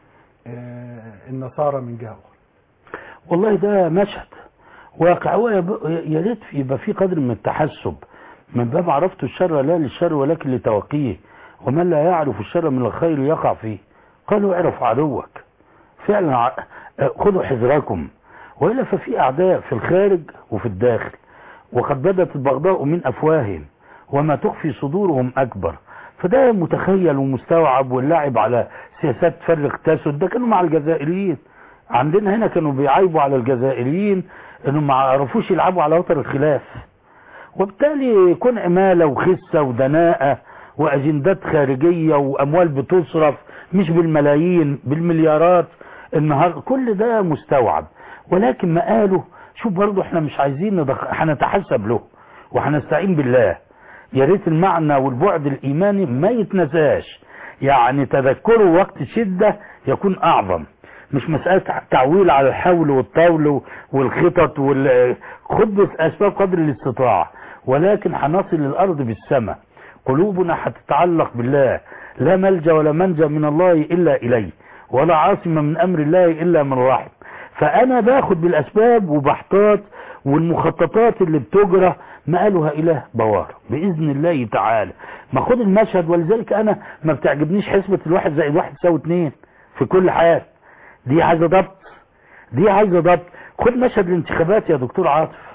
والنصارى من جهة أخرى والله ده مشهد واقع هو يب- يا ريت يبقى في قدر من التحسب من باب عرفت الشر لا للشر ولكن لتوقيه ومن لا يعرف الشر من الخير يقع فيه قالوا اعرفوا عدوك فعلا ع- خذوا حذركم والا ففي اعداء في الخارج وفي الداخل وقد بدت البغضاء من افواههم وما تخفي صدورهم اكبر فده متخيل ومستوعب واللعب على سياسات فرق تسد ده كانوا مع الجزائريين عندنا هنا كانوا بيعيبوا على الجزائريين انهم ما عرفوش يلعبوا على وتر الخلاف وبالتالي كون عمالة وخسة ودناءة واجندات خارجية واموال بتصرف مش بالملايين بالمليارات النهار كل ده مستوعب ولكن ما قالوا شوف برضو احنا مش عايزين ندخ... هنتحسب له وهنستعين بالله يا ريت المعنى والبعد الايماني ما يتنساش يعني تذكره وقت الشدة يكون اعظم مش مسألة تعويل على الحول والطول والخطط وال... خد بس اسباب قدر الاستطاعة ولكن هنصل للارض بالسماء قلوبنا هتتعلق بالله لا ملجا ولا منجا من الله الا اليه ولا عاصم من امر الله الا من رحم فانا باخد بالاسباب وبحتاط والمخططات اللي بتجرى ما قالها اله بوار باذن الله تعالى ما خد المشهد ولذلك انا ما بتعجبنيش حسبة الواحد زائد واحد تساوي اتنين في كل حال دي عايزه ضبط دي عايزه ضبط خد مشهد الانتخابات يا دكتور عاطف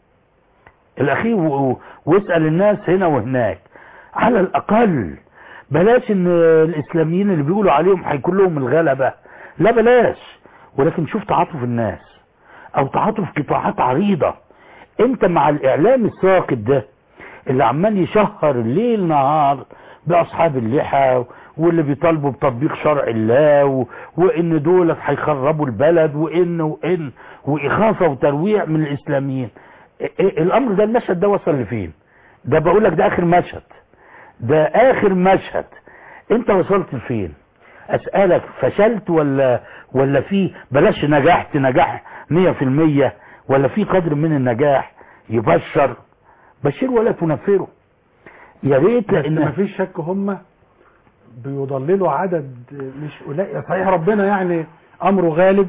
الاخير و- و- واسال الناس هنا وهناك على الاقل بلاش ان الاسلاميين اللي بيقولوا عليهم هيكون لهم الغلبه لا بلاش ولكن شوف تعاطف الناس او تعاطف قطاعات عريضه انت مع الاعلام الساقط ده اللي عمال يشهر ليل نهار باصحاب اللحى واللي بيطالبوا بتطبيق شرع الله و... وان دولت هيخربوا البلد وان وان واخافه وترويع من الاسلاميين إيه- إيه الامر ده المشهد ده وصل لفين ده بقول لك ده اخر مشهد ده اخر مشهد انت وصلت لفين اسالك فشلت ولا ولا في بلاش نجحت نجاح 100% ولا في قدر من النجاح يبشر بشر ولا تنفره يا ريت بس لان مفيش شك هم بيضللوا عدد مش قليل صحيح ربنا يعني امره غالب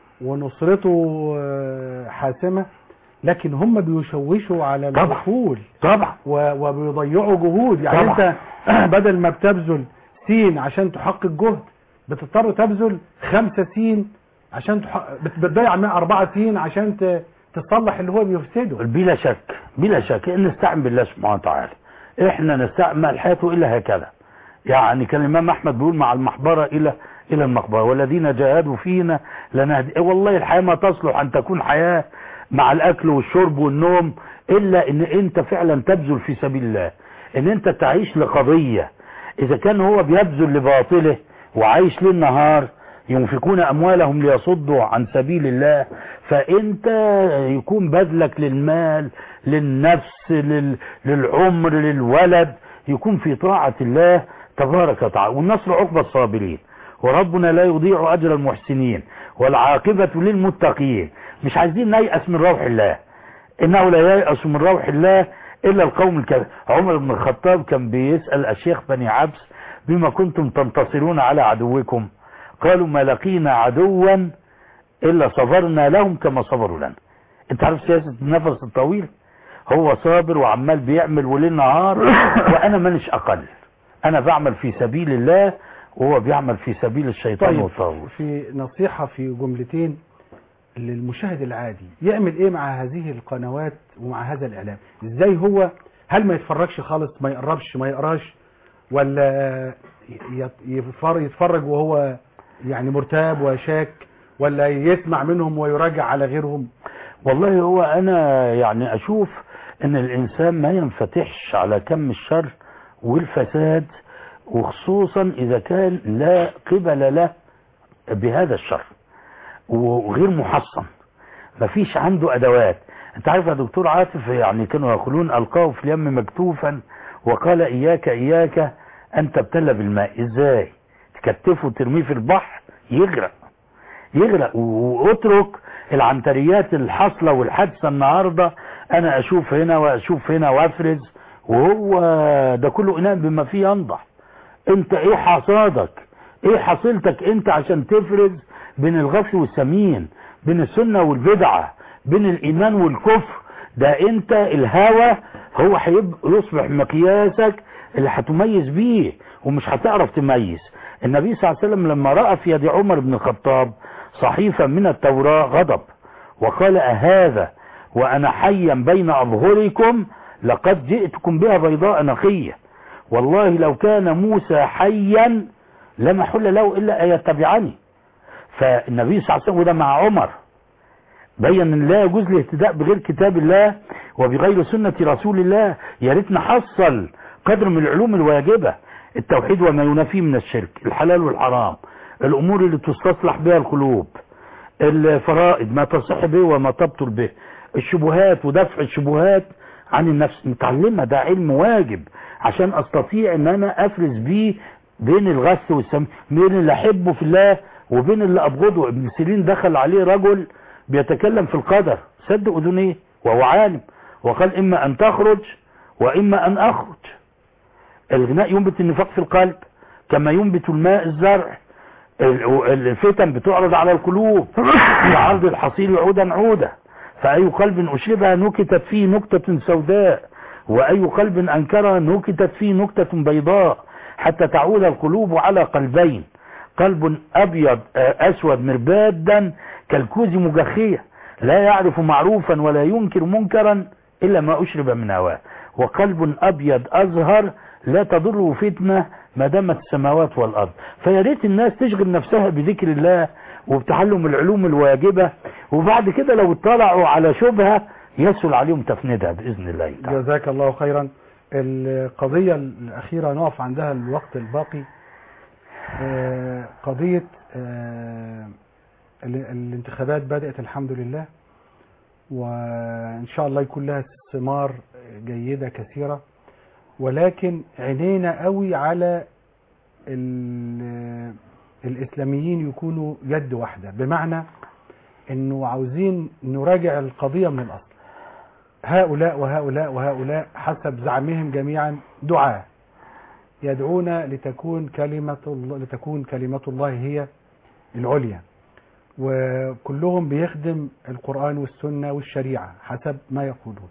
ونصرته آه، حاسمة لكن هم بيشوشوا على طبعا. العقول طبعا و- وبيضيعوا جهود يعني طبعا. انت بدل ما بتبذل سين عشان تحقق جهد بتضطر تبذل خمسة سين عشان تحقق بت- بتضيع 104 سين عشان ت- تصلح اللي هو بيفسده بلا شك بلا شك ان نستعن بالله سبحانه وتعالى احنا نستعمل حياته الا هكذا يعني كان الامام احمد بيقول مع المحبره الى الى المقبره والذين جاهدوا فينا لنهدي إيه والله الحياه ما تصلح ان تكون حياه مع الاكل والشرب والنوم الا ان انت فعلا تبذل في سبيل الله ان انت تعيش لقضيه اذا كان هو بيبذل لباطله وعايش ليل نهار ينفقون اموالهم ليصدوا عن سبيل الله فانت يكون بذلك للمال للنفس لل... للعمر للولد يكون في طاعة الله تبارك وتعالى والنصر عقبى الصابرين وربنا لا يضيع أجر المحسنين والعاقبة للمتقين مش عايزين نيأس من روح الله إنه لا ييأس من روح الله إلا القوم الكافر عمر بن الخطاب كان بيسأل الشيخ بني عبس بما كنتم تنتصرون على عدوكم قالوا ما لقينا عدوا إلا صبرنا لهم كما صبروا لنا انت عارف سياسة النفس الطويل هو صابر وعمال بيعمل وليل نهار وانا مانيش اقل انا بعمل في سبيل الله وهو بيعمل في سبيل الشيطان طيب والطاغوت في نصيحة في جملتين للمشاهد العادي يعمل ايه مع هذه القنوات ومع هذا الاعلام ازاي هو هل ما يتفرجش خالص ما يقربش ما يقراش ولا يت- يتفر- يتفرج وهو يعني مرتاب وشاك ولا يسمع منهم ويراجع على غيرهم والله هو انا يعني اشوف ان الانسان ما ينفتحش على كم الشر والفساد وخصوصا اذا كان لا قبل له بهذا الشر وغير محصن مفيش عنده ادوات انت عارف يا دكتور عاطف يعني كانوا يقولون القاه في اليم مكتوفا وقال اياك اياك ان تبتلى بالماء ازاي تكتفه وترميه في البحر يغرق يغرق واترك العنتريات الحاصلة والحادثة النهاردة انا اشوف هنا واشوف هنا وافرز وهو ده كله اناء بما فيه ينضح انت ايه حصادك ايه حصيلتك انت عشان تفرز بين الغفل والسمين بين السنة والبدعة بين الايمان والكفر ده انت الهوى هو هيبقى يصبح مقياسك اللي هتميز بيه ومش هتعرف تميز النبي صلى الله عليه وسلم لما رأى في يد عمر بن الخطاب صحيفة من التوراة غضب وقال أهذا وأنا حيا بين أظهركم لقد جئتكم بها بيضاء نقية والله لو كان موسى حيا لما حل له إلا أن يتبعني فالنبي صلى الله عليه وسلم وده مع عمر بين ان لا يجوز الاهتداء بغير كتاب الله وبغير سنة رسول الله يا ريت نحصل قدر من العلوم الواجبة التوحيد وما ينافيه من الشرك الحلال والحرام الامور اللي تستصلح بها القلوب الفرائض ما تصح به وما تبطل به الشبهات ودفع الشبهات عن النفس نتعلمها ده علم واجب عشان استطيع ان انا افرز بيه بين الغث والسم بين اللي احبه في الله وبين اللي ابغضه ابن سيرين دخل عليه رجل بيتكلم في القدر صدق اذنيه وهو عالم وقال اما ان تخرج واما ان اخرج الغناء ينبت النفاق في القلب كما ينبت الماء الزرع الفتن بتعرض على القلوب كعرض الحصيل عودا عودا فأي قلب أشربها نكتت فيه نكتة سوداء وأي قلب أنكرها نكتت فيه نكتة بيضاء حتى تعود القلوب على قلبين قلب أبيض أسود مربادا كالكوز مجخية لا يعرف معروفا ولا ينكر منكرا إلا ما أشرب من هواه وقلب أبيض أزهر لا تضره فتنة ما دامت السماوات والأرض فيا ريت الناس تشغل نفسها بذكر الله وبتعلم العلوم الواجبة وبعد كده لو اطلعوا على شبهة يسهل عليهم تفندها بإذن الله تعالى جزاك الله خيرا القضية الأخيرة نقف عندها الوقت الباقي آه، قضية آه، ال- الانتخابات بدأت الحمد لله وإن شاء الله يكون لها ثمار جيدة كثيرة ولكن عينينا قوي على ال- الإسلاميين يكونوا يد واحدة بمعنى إنه عاوزين نراجع القضية من الأصل هؤلاء وهؤلاء وهؤلاء حسب زعمهم جميعا دعاة يدعون لتكون كلمة الله لتكون كلمة الله هي العليا وكلهم بيخدم القرآن والسنة والشريعة حسب ما يقولون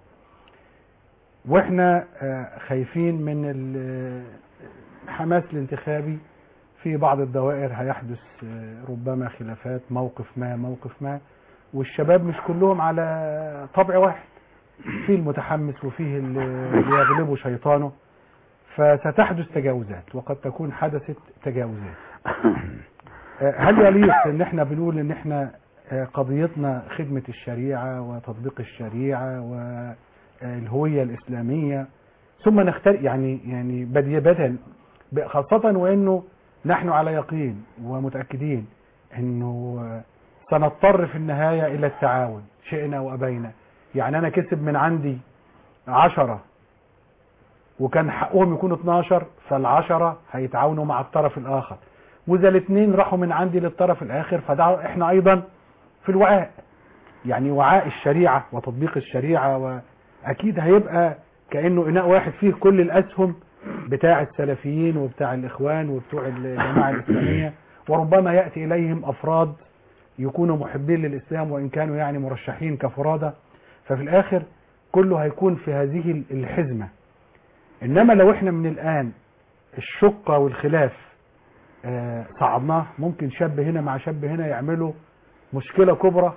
واحنا آه، خايفين من ال- الحماس الانتخابي في بعض الدوائر هيحدث آه، ربما خلافات موقف ما موقف ما والشباب مش كلهم على طبع واحد فيه المتحمس وفيه اللي يغلبه شيطانه فستحدث تجاوزات وقد تكون حدثت تجاوزات آه، هل يليق ان احنا بنقول ان احنا آه، قضيتنا خدمة الشريعة وتطبيق الشريعة والهوية الإسلامية ثم نختار يعني يعني بديهة ب- خاصة وانه نحن على يقين ومتأكدين انه آه، سنضطر في النهاية الى التعاون شئنا وابينا يعني انا كسب من عندي عشرة وكان حقهم يكونوا 12 فالعشرة هيتعاونوا مع الطرف الآخر وإذا الاثنين راحوا من عندي للطرف الآخر فده احنا أيضا في الوعاء يعني وعاء الشريعة وتطبيق الشريعة وأكيد هيبقى كأنه إناء واحد فيه كل الأسهم بتاع السلفيين وبتاع الإخوان وبتوع الجماعة الإسلامية وربما يأتي إليهم أفراد يكونوا محبين للإسلام وإن كانوا يعني مرشحين كفرادى ففي الآخر كله هيكون في هذه الحزمة إنما لو إحنا من الآن الشقة والخلاف آه، صعدناه ممكن شاب هنا مع شاب هنا يعملوا مشكلة كبرى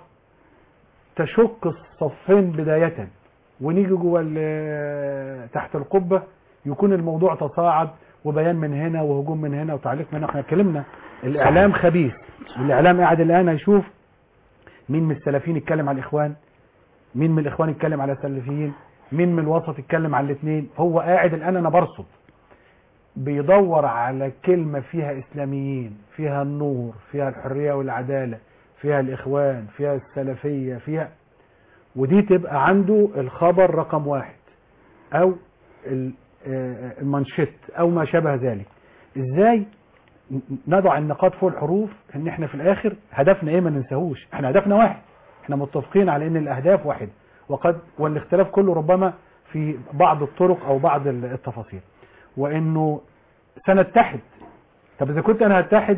تشق الصفين بداية ونيجي جوه ال- تحت القبة يكون الموضوع تصاعد وبيان من هنا وهجوم من هنا وتعليق من هنا احنا اتكلمنا الاعلام خبيث والاعلام قاعد الان هيشوف مين من السلفيين يتكلم على الاخوان مين من الاخوان يتكلم على السلفيين مين من الوسط يتكلم على الاثنين هو قاعد الان انا برصد بيدور على كلمة فيها اسلاميين فيها النور فيها الحرية والعدالة فيها الاخوان فيها السلفية فيها ودي تبقى عنده الخبر رقم واحد او ال- آه، المانشيت او ما شابه ذلك ازاي ن- نضع النقاط فوق الحروف ان احنا في الاخر هدفنا ايه ما ننساهوش احنا هدفنا واحد احنا متفقين على ان الاهداف واحد وقد والاختلاف كله ربما في بعض الطرق او بعض ال- التفاصيل وانه سنتحد طب اذا كنت انا هتحد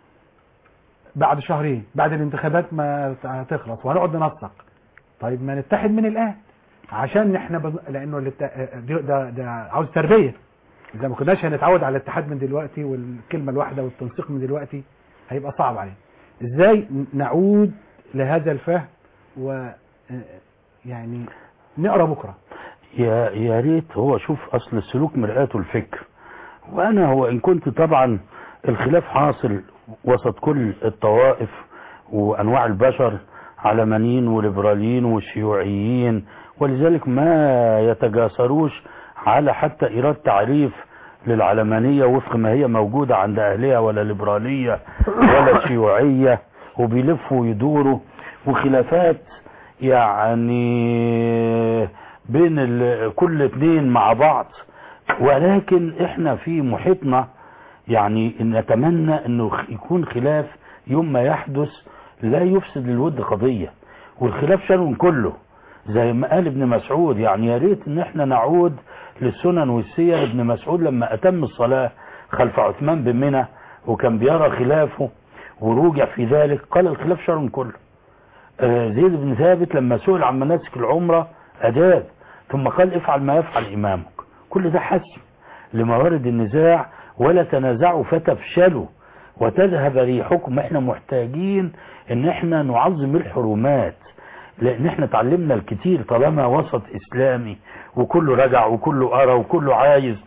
بعد شهرين بعد الانتخابات ما هتخلص وهنقعد ننسق طيب ما نتحد من الان عشان احنا بز... لانه الات... ده, ده, ده عاوز تربيه اذا ما كناش هنتعود على الاتحاد من دلوقتي والكلمه الواحده والتنسيق من دلوقتي هيبقى صعب علينا ازاي نعود لهذا الفهم و يعني نقرا بكره يا يا ريت هو شوف اصل السلوك مرآة الفكر وانا هو ان كنت طبعا الخلاف حاصل وسط كل الطوائف وانواع البشر علمانيين وليبراليين وشيوعيين ولذلك ما يتجاسروش على حتى ايراد تعريف للعلمانية وفق ما هي موجودة عند اهلها ولا ليبرالية ولا شيوعية وبيلفوا ويدوروا وخلافات يعني بين ال- كل اتنين مع بعض ولكن احنا في محيطنا يعني نتمنى انه خ- يكون خلاف يوم ما يحدث لا يفسد للود قضية والخلاف شر كله زي ما قال ابن مسعود يعني يا ريت ان احنا نعود للسنن والسير ابن مسعود لما اتم الصلاة خلف عثمان بن منى وكان بيرى خلافه وروجع في ذلك قال الخلاف شر كله آه، زيد بن ثابت لما سئل عن مناسك العمرة أجاب ثم قال افعل ما يفعل إمامك كل ده حسم لموارد النزاع ولا تنازعوا فتفشلوا وتذهب ريحكم احنا محتاجين ان احنا نعظم الحرمات لان احنا اتعلمنا الكتير طالما وسط اسلامي وكله رجع وكله ارى وكله عايز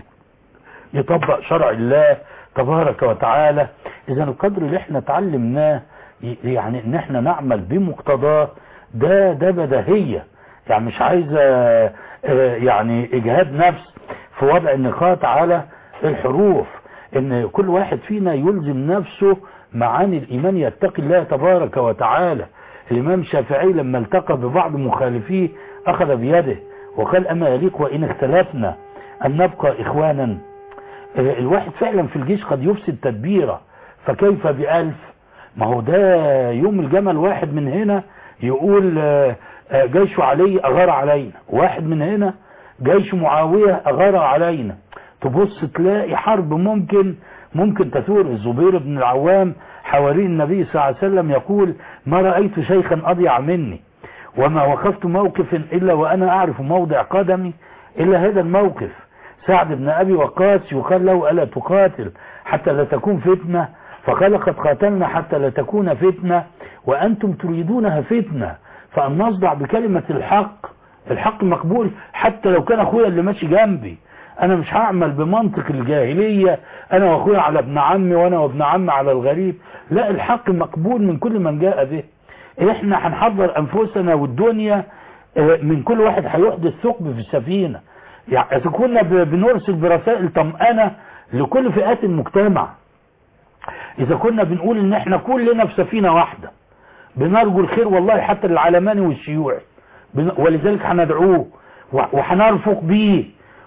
يطبق شرع الله تبارك وتعالى اذا القدر اللي احنا اتعلمناه ي- يعني ان احنا نعمل بمقتضاه ده ده بديهية يعني مش عايزة آه، يعني اجهاد نفس في وضع النقاط على الحروف ان كل واحد فينا يلزم نفسه معاني الايمان يتقي الله تبارك وتعالى الامام الشافعي لما التقى ببعض مخالفيه اخذ بيده وقال اما يليق وان اختلفنا ان نبقى اخوانا آه، الواحد فعلا في الجيش قد يفسد تدبيره فكيف بألف ما هو ده يوم الجمل واحد من هنا يقول آه، آه، جيش علي أغار علينا واحد من هنا جيش معاوية أغار علينا تبص تلاقي حرب ممكن ممكن تثور الزبير بن العوام حواري النبي صلى الله عليه وسلم يقول ما رأيت شيخا أضيع مني وما وقفت موقف إلا وأنا أعرف موضع قدمي إلا هذا الموقف سعد بن أبي وقاص يقال له ألا تقاتل حتى لا تكون فتنة فقال قد قاتلنا حتى لا تكون فتنة وأنتم تريدونها فتنة فأن نصدع بكلمة الحق الحق مقبول حتى لو كان أخويا اللي ماشي جنبي أنا مش هعمل بمنطق الجاهلية أنا وأخويا على ابن عمي وأنا وابن عمي على الغريب لا الحق مقبول من كل من جاء به احنا هنحضر أنفسنا والدنيا آه، من كل واحد هيحدث ثقب في السفينة يعني إذا كنا ب- بنرسل برسائل طمأنة لكل فئات المجتمع إذا كنا بنقول إن إحنا كلنا في سفينة واحدة بنرجو الخير والله حتى للعلماني والشيوعي بن- ولذلك هندعوه و- وهنرفق بيه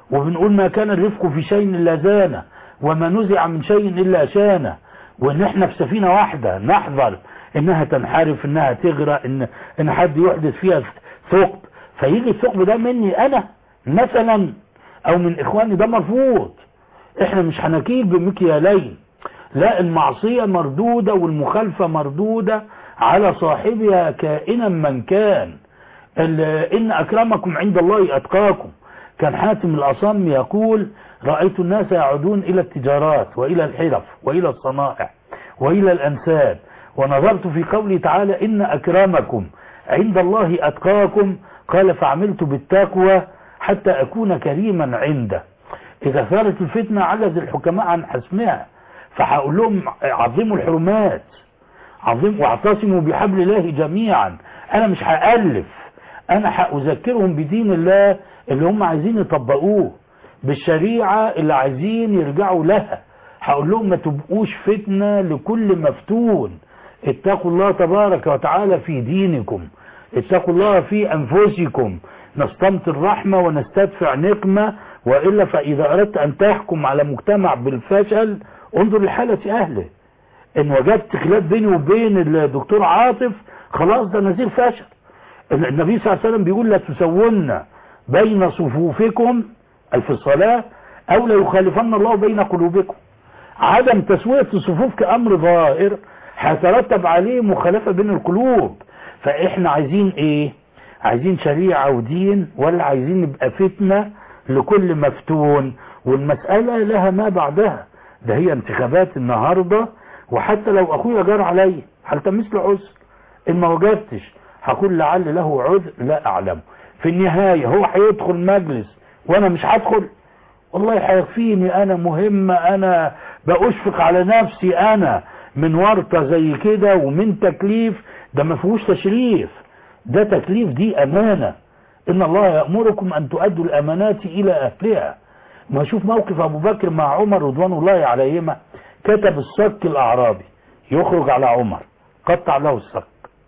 وبنقول ما كان الرفق في شيء إلا زانه وما نزع من شيء إلا شانه وإن احنا في سفينة واحدة نحذر إنها تنحرف إنها تغرق إن, إن حد يحدث فيها ثقب فيجي الثقب ده مني أنا مثلا أو من إخواني ده مرفوض احنا مش هنكيل بمكيالين لا المعصية مردودة والمخالفة مردودة على صاحبها كائنا من كان ال- إن أكرمكم عند الله أتقاكم كان حاتم الأصم يقول رأيت الناس يعودون إلى التجارات وإلى الحرف وإلى الصنائع وإلى الأنساب ونظرت في قوله تعالى إن أكرمكم عند الله أتقاكم قال فعملت بالتقوى حتى أكون كريما عنده إذا ثارت الفتنة عجز الحكماء عن حسمها فهقول لهم عظموا الحرمات عظيم واعتصموا بحبل الله جميعا انا مش هألف انا هأذكرهم بدين الله اللي هم عايزين يطبقوه بالشريعة اللي عايزين يرجعوا لها هقول لهم ما تبقوش فتنة لكل مفتون اتقوا الله تبارك وتعالى في دينكم اتقوا الله في انفسكم نستمط الرحمة ونستدفع نقمة وإلا فإذا أردت أن تحكم على مجتمع بالفشل انظر لحالة أهله ان وجدت خلاف بيني وبين الدكتور عاطف خلاص ده نزيل فشل النبي صلى الله عليه وسلم بيقول لا تسون بين صفوفكم أي في الصلاة او لا يخالفن الله بين قلوبكم عدم تسوية الصفوف كأمر ظاهر هيترتب عليه مخالفة بين القلوب فاحنا عايزين ايه عايزين شريعة ودين ولا عايزين نبقى فتنة لكل مفتون والمسألة لها ما بعدها ده هي انتخابات النهاردة وحتى لو اخويا جار عليا هلتمس له عذر ان ما وجدتش هقول لعل له عذر لا اعلمه في النهاية هو هيدخل مجلس وانا مش هدخل والله هيكفيني انا مهمة انا بأشفق على نفسي انا من ورطة زي كده ومن تكليف ده ما فيهوش تشريف ده تكليف دي امانة ان الله يأمركم ان تؤدوا الامانات الى اهلها ما اشوف موقف ابو بكر مع عمر رضوان الله عليهما كتب الصك الاعرابي يخرج على عمر قطع له الصك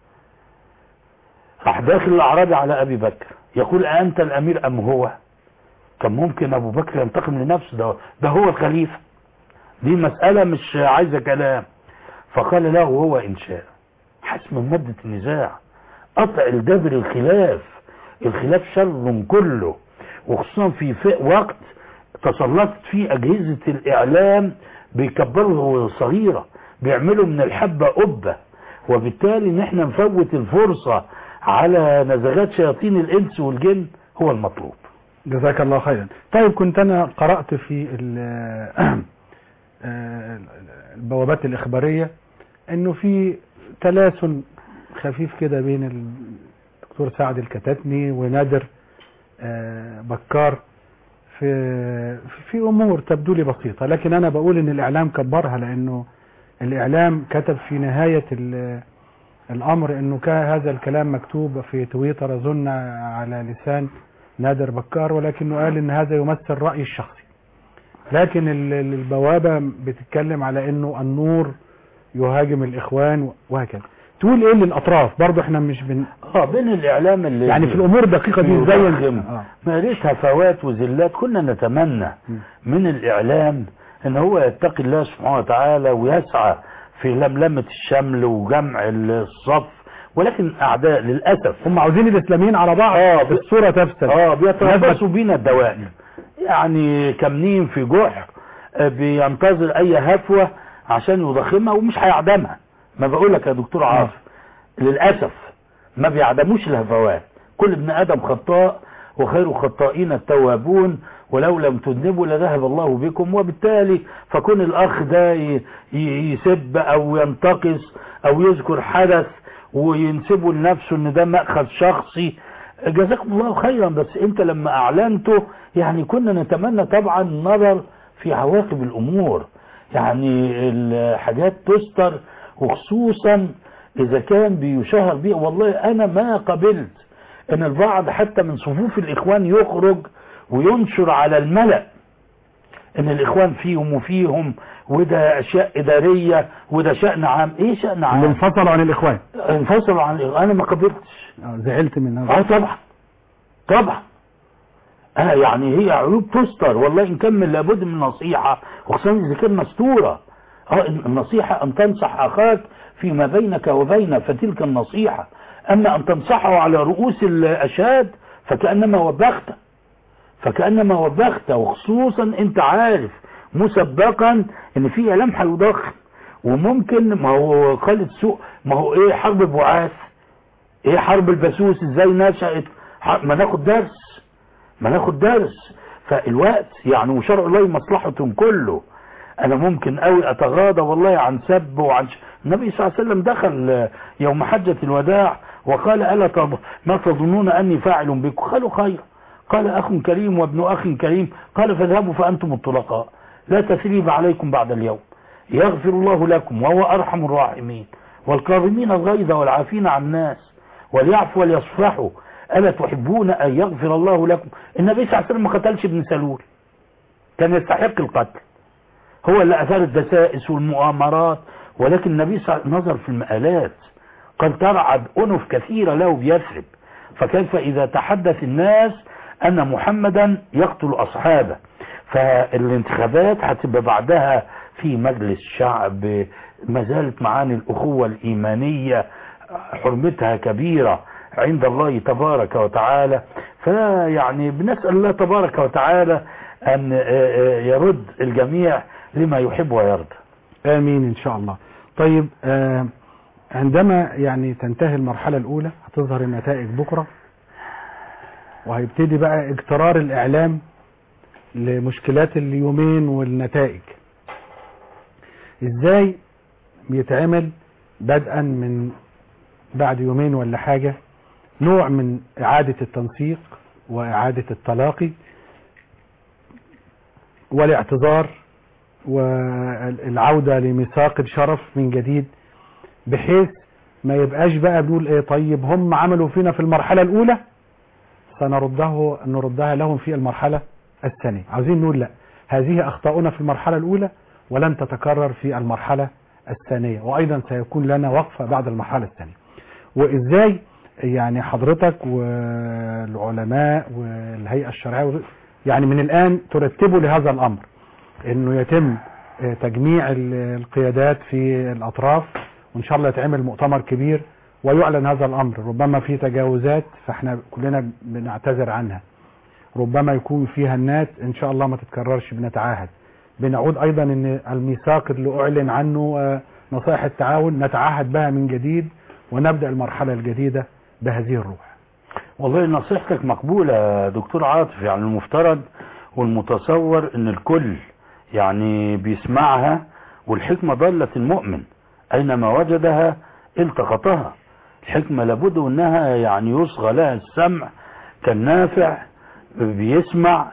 راح داخل الاعرابي على ابي بكر يقول انت الامير ام هو كان ممكن ابو بكر ينتقم لنفسه ده, ده هو الخليفة دي مسألة مش عايزة كلام فقال له هو ان شاء حسم مادة النزاع قطع الدبر الخلاف الخلاف شر كله وخصوصا في في وقت تسلطت فيه اجهزة الاعلام بيكبروا صغيرة بيعملوا من الحبة قبة وبالتالي ان احنا نفوت الفرصة على نزغات شياطين الانس والجن هو المطلوب جزاك الله خيرا طيب كنت انا قرأت في ال- آه، البوابات الاخبارية انه في تلاسن خفيف كده بين الدكتور سعد الكتاتني ونادر آه، بكار في في امور تبدو لي بسيطة لكن انا بقول ان الاعلام كبرها لانه الاعلام كتب في نهاية ال- الامر انه كان هذا الكلام مكتوب في تويتر اظن على لسان نادر بكار ولكنه قال ان هذا يمثل رأيي الشخصي لكن ال- ال- البوابة بتتكلم على انه النور يهاجم الاخوان وهكذا تقول ايه للاطراف برضه احنا مش بن اه بين الاعلام اللي يعني في الامور الدقيقة دي ازاي يفخم آه. ما ليش هفوات وزلات كنا نتمنى م. من الاعلام ان هو يتقي الله سبحانه وتعالى ويسعى في لملمة الشمل وجمع الصف ولكن اعداء للاسف هم عاوزين الاسلاميين على بعض آه، في الصورة تفسد اه بيتربصوا بينا الدوائر يعني كامنين في جحر آه، بينتظر اي هفوة عشان يضخمها ومش هيعدمها ما بقول لك يا دكتور عاصف للاسف ما بيعدموش الهفوات كل ابن ادم خطاء وخير الخطائين التوابون ولو لم تذنبوا لذهب الله بكم وبالتالي فكون الاخ ده ي- ي- يسب او ينتقص او يذكر حدث وينسبه لنفسه ان ده مأخذ شخصي جزاكم الله خيرا بس انت لما اعلنته يعني كنا نتمنى طبعا النظر في عواقب الامور يعني الحاجات تستر وخصوصا اذا كان بيشهر بيه والله انا ما قبلت ان البعض حتى من صفوف الاخوان يخرج وينشر على الملأ ان الاخوان فيهم وفيهم وده اشياء ادارية وده شأن عام ايه شأن اللي عام انفصلوا عن الاخوان انفصلوا عن الإخوان. انا ما قبلتش آه، زعلت من هذا اه طبعا طبعا اه يعني هي عيوب تستر والله ان كان من لابد من نصيحة وخصوصا اذا كان مستورة اه النصيحة ان تنصح اخاك فيما بينك وبينه فتلك النصيحة اما ان تنصحه على رؤوس الاشهاد فكأنما وبخته فكأنما وبخته وخصوصا انت عارف مسبقا ان فيها لمحة يضخم وممكن ما هو خالد سوء ما هو ايه حرب بعاث ايه حرب البسوس ازاي نشأت ح- ما ناخد درس ما ناخد درس فالوقت يعني وشرع الله مصلحة كله انا ممكن قوي اتغاضى والله عن سب وعن ش... النبي صلى الله عليه وسلم دخل يوم حجة الوداع وقال ألا تظ... ما تظنون أني فاعل بكم قالوا خير قال أخ كريم وابن أخ كريم قال فاذهبوا فأنتم الطلقاء لا تثريب عليكم بعد اليوم يغفر الله لكم وهو أرحم الراحمين والكاظمين الغيظ والعافين عن الناس وليعفوا وليصفحوا ألا تحبون أن يغفر الله لكم النبي صلى الله عليه وسلم ما قتلش ابن سلول كان يستحق القتل هو اللي أثار الدسائس والمؤامرات ولكن النبي صلى الله عليه وسلم نظر في المآلات قد ترعد أنف كثيرة له بيثرب فكيف إذا تحدث الناس أن محمدا يقتل أصحابه فالانتخابات هتبقى بعدها في مجلس شعب ما زالت معاني الأخوة الإيمانية حرمتها كبيرة عند الله تبارك وتعالى فيعني بنسأل الله تبارك وتعالى أن يرد الجميع لما يحب ويرضى آمين إن شاء الله طيب آه عندما يعني تنتهي المرحلة الأولى هتظهر النتائج بكرة وهيبتدي بقى اجترار الإعلام لمشكلات اليومين والنتائج ازاي بيتعمل بدءا من بعد يومين ولا حاجة نوع من إعادة التنسيق وإعادة التلاقي والاعتذار والعودة لميثاق الشرف من جديد بحيث ما يبقاش بقى بنقول ايه طيب هم عملوا فينا في المرحلة الأولى سنرده نردها لهم في المرحلة الثانية عاوزين نقول لا هذه أخطاؤنا في المرحلة الأولى ولن تتكرر في المرحلة الثانية وأيضا سيكون لنا وقفة بعد المرحلة الثانية وإزاي يعني حضرتك والعلماء والهيئة الشرعية يعني من الآن ترتبوا لهذا الأمر انه يتم تجميع القيادات في الاطراف وان شاء الله يتعمل مؤتمر كبير ويعلن هذا الامر ربما في تجاوزات فاحنا كلنا بنعتذر عنها ربما يكون فيها الناس ان شاء الله ما تتكررش بنتعاهد بنعود ايضا ان الميثاق اللي اعلن عنه نصائح التعاون نتعاهد بها من جديد ونبدا المرحله الجديده بهذه الروح والله نصيحتك مقبولة دكتور عاطف يعني المفترض والمتصور ان الكل يعني بيسمعها والحكمة ضلة المؤمن اينما وجدها التقطها الحكمة لابد انها يعني يصغى لها السمع كالنافع بيسمع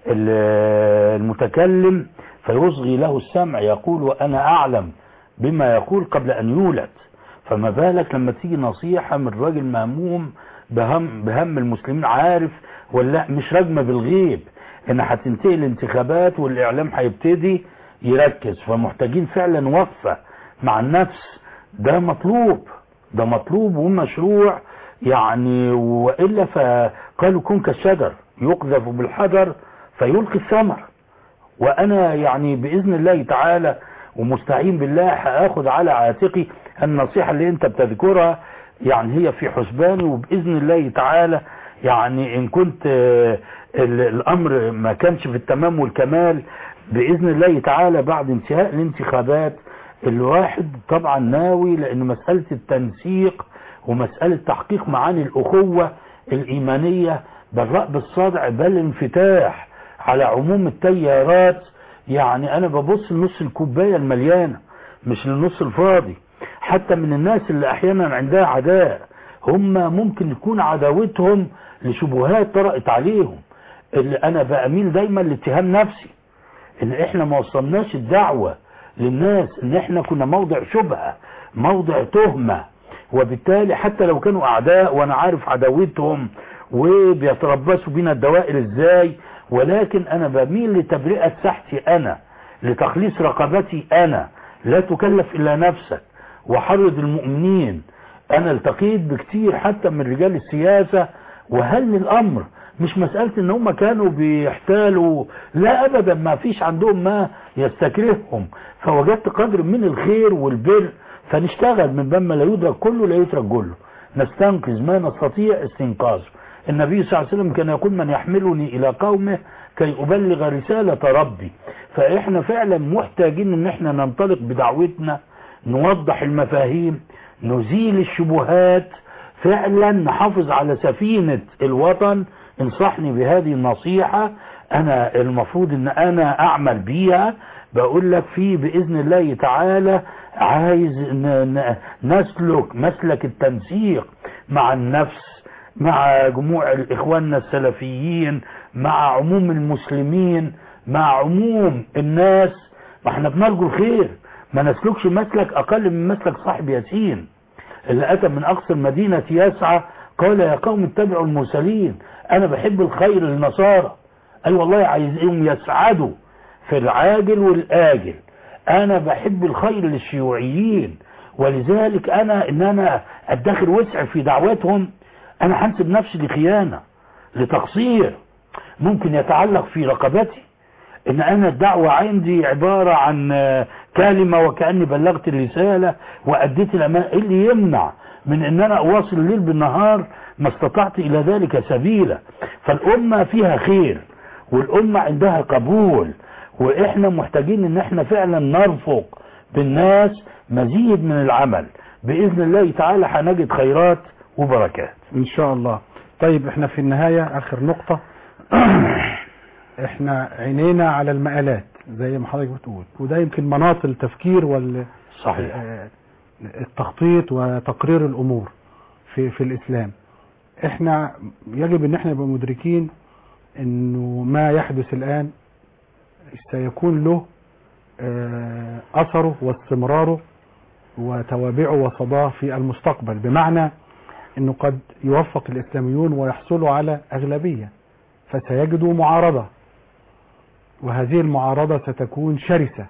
المتكلم فيصغي له السمع يقول وانا اعلم بما يقول قبل ان يولد فما بالك لما تيجي نصيحة من راجل مهموم بهم, بهم المسلمين عارف ولا مش رجمة بالغيب ان هتنتهي الانتخابات والاعلام هيبتدي يركز فمحتاجين فعلا وقفة مع النفس ده مطلوب ده مطلوب ومشروع يعني وإلا فقالوا كن كالشجر يقذف بالحجر فيلقي الثمر وانا يعني باذن الله تعالى ومستعين بالله هاخد على عاتقي النصيحة اللي انت بتذكرها يعني هي في حسباني وباذن الله تعالى يعني ان كنت الامر ما كانش في التمام والكمال باذن الله تعالى بعد انتهاء الانتخابات الواحد طبعا ناوي لان مسألة التنسيق ومسألة تحقيق معاني الاخوة الايمانية بالرأب الصادع بل الانفتاح على عموم التيارات يعني انا ببص لنص الكوباية المليانة مش للنص الفاضي حتى من الناس اللي احيانا عندها عداء هم ممكن يكون عداوتهم لشبهات طرأت عليهم اللي انا بأميل دايما لاتهام نفسي ان احنا ما وصلناش الدعوة للناس ان احنا كنا موضع شبهة موضع تهمة وبالتالي حتى لو كانوا اعداء وانا عارف عداوتهم وبيتربصوا بينا الدوائر ازاي ولكن انا بميل لتبرئة ساحتي انا لتخليص رقبتي انا لا تكلف الا نفسك وحرض المؤمنين انا التقيت بكتير حتى من رجال السياسة وهل الامر مش مسألة ان هم كانوا بيحتالوا لا ابدا ما فيش عندهم ما يستكرههم فوجدت قدر من الخير والبر فنشتغل من باب ما لا يدرك كله لا يترك كله نستنقذ ما نستطيع استنقاذه النبي صلى الله عليه وسلم كان يقول من يحملني الى قومه كي ابلغ رسالة ربي فاحنا فعلا محتاجين ان احنا ننطلق بدعوتنا نوضح المفاهيم نزيل الشبهات فعلا نحافظ على سفينة الوطن انصحني بهذه النصيحة انا المفروض ان انا اعمل بيها بقول لك في باذن الله تعالى عايز ن- ن- نسلك مسلك التنسيق مع النفس مع جموع اخواننا السلفيين مع عموم المسلمين مع عموم الناس ما احنا بنرجو الخير ما نسلكش مسلك اقل من مسلك صاحب ياسين اللي اتى من اقصى المدينة يسعى قال يا قوم اتبعوا المرسلين انا بحب الخير للنصارى اي والله عايزهم يسعدوا في العاجل والاجل انا بحب الخير للشيوعيين ولذلك انا ان انا ادخر وسع في دعوتهم انا هنسب نفسي لخيانة لتقصير ممكن يتعلق في رقبتي ان انا الدعوة عندي عبارة عن آه، كلمة وكأني بلغت الرسالة واديت الامان إيه اللي يمنع من ان انا اواصل الليل بالنهار ما استطعت الى ذلك سبيلا فالامة فيها خير والامة عندها قبول واحنا محتاجين ان احنا فعلا نرفق بالناس مزيد من العمل باذن الله تعالى هنجد خيرات وبركات ان شاء الله طيب احنا في النهاية اخر نقطة احنا عينينا على المقالات زي ما حضرتك بتقول وده يمكن مناط التفكير وال صحيح آه، التخطيط وتقرير الامور في في الاسلام احنا يجب ان احنا نبقى مدركين انه ما يحدث الان سيكون له آه، اثره واستمراره وتوابعه وصداه في المستقبل بمعنى انه قد يوفق الاسلاميون ويحصلوا على اغلبيه فسيجدوا معارضه وهذه المعارضه ستكون شرسه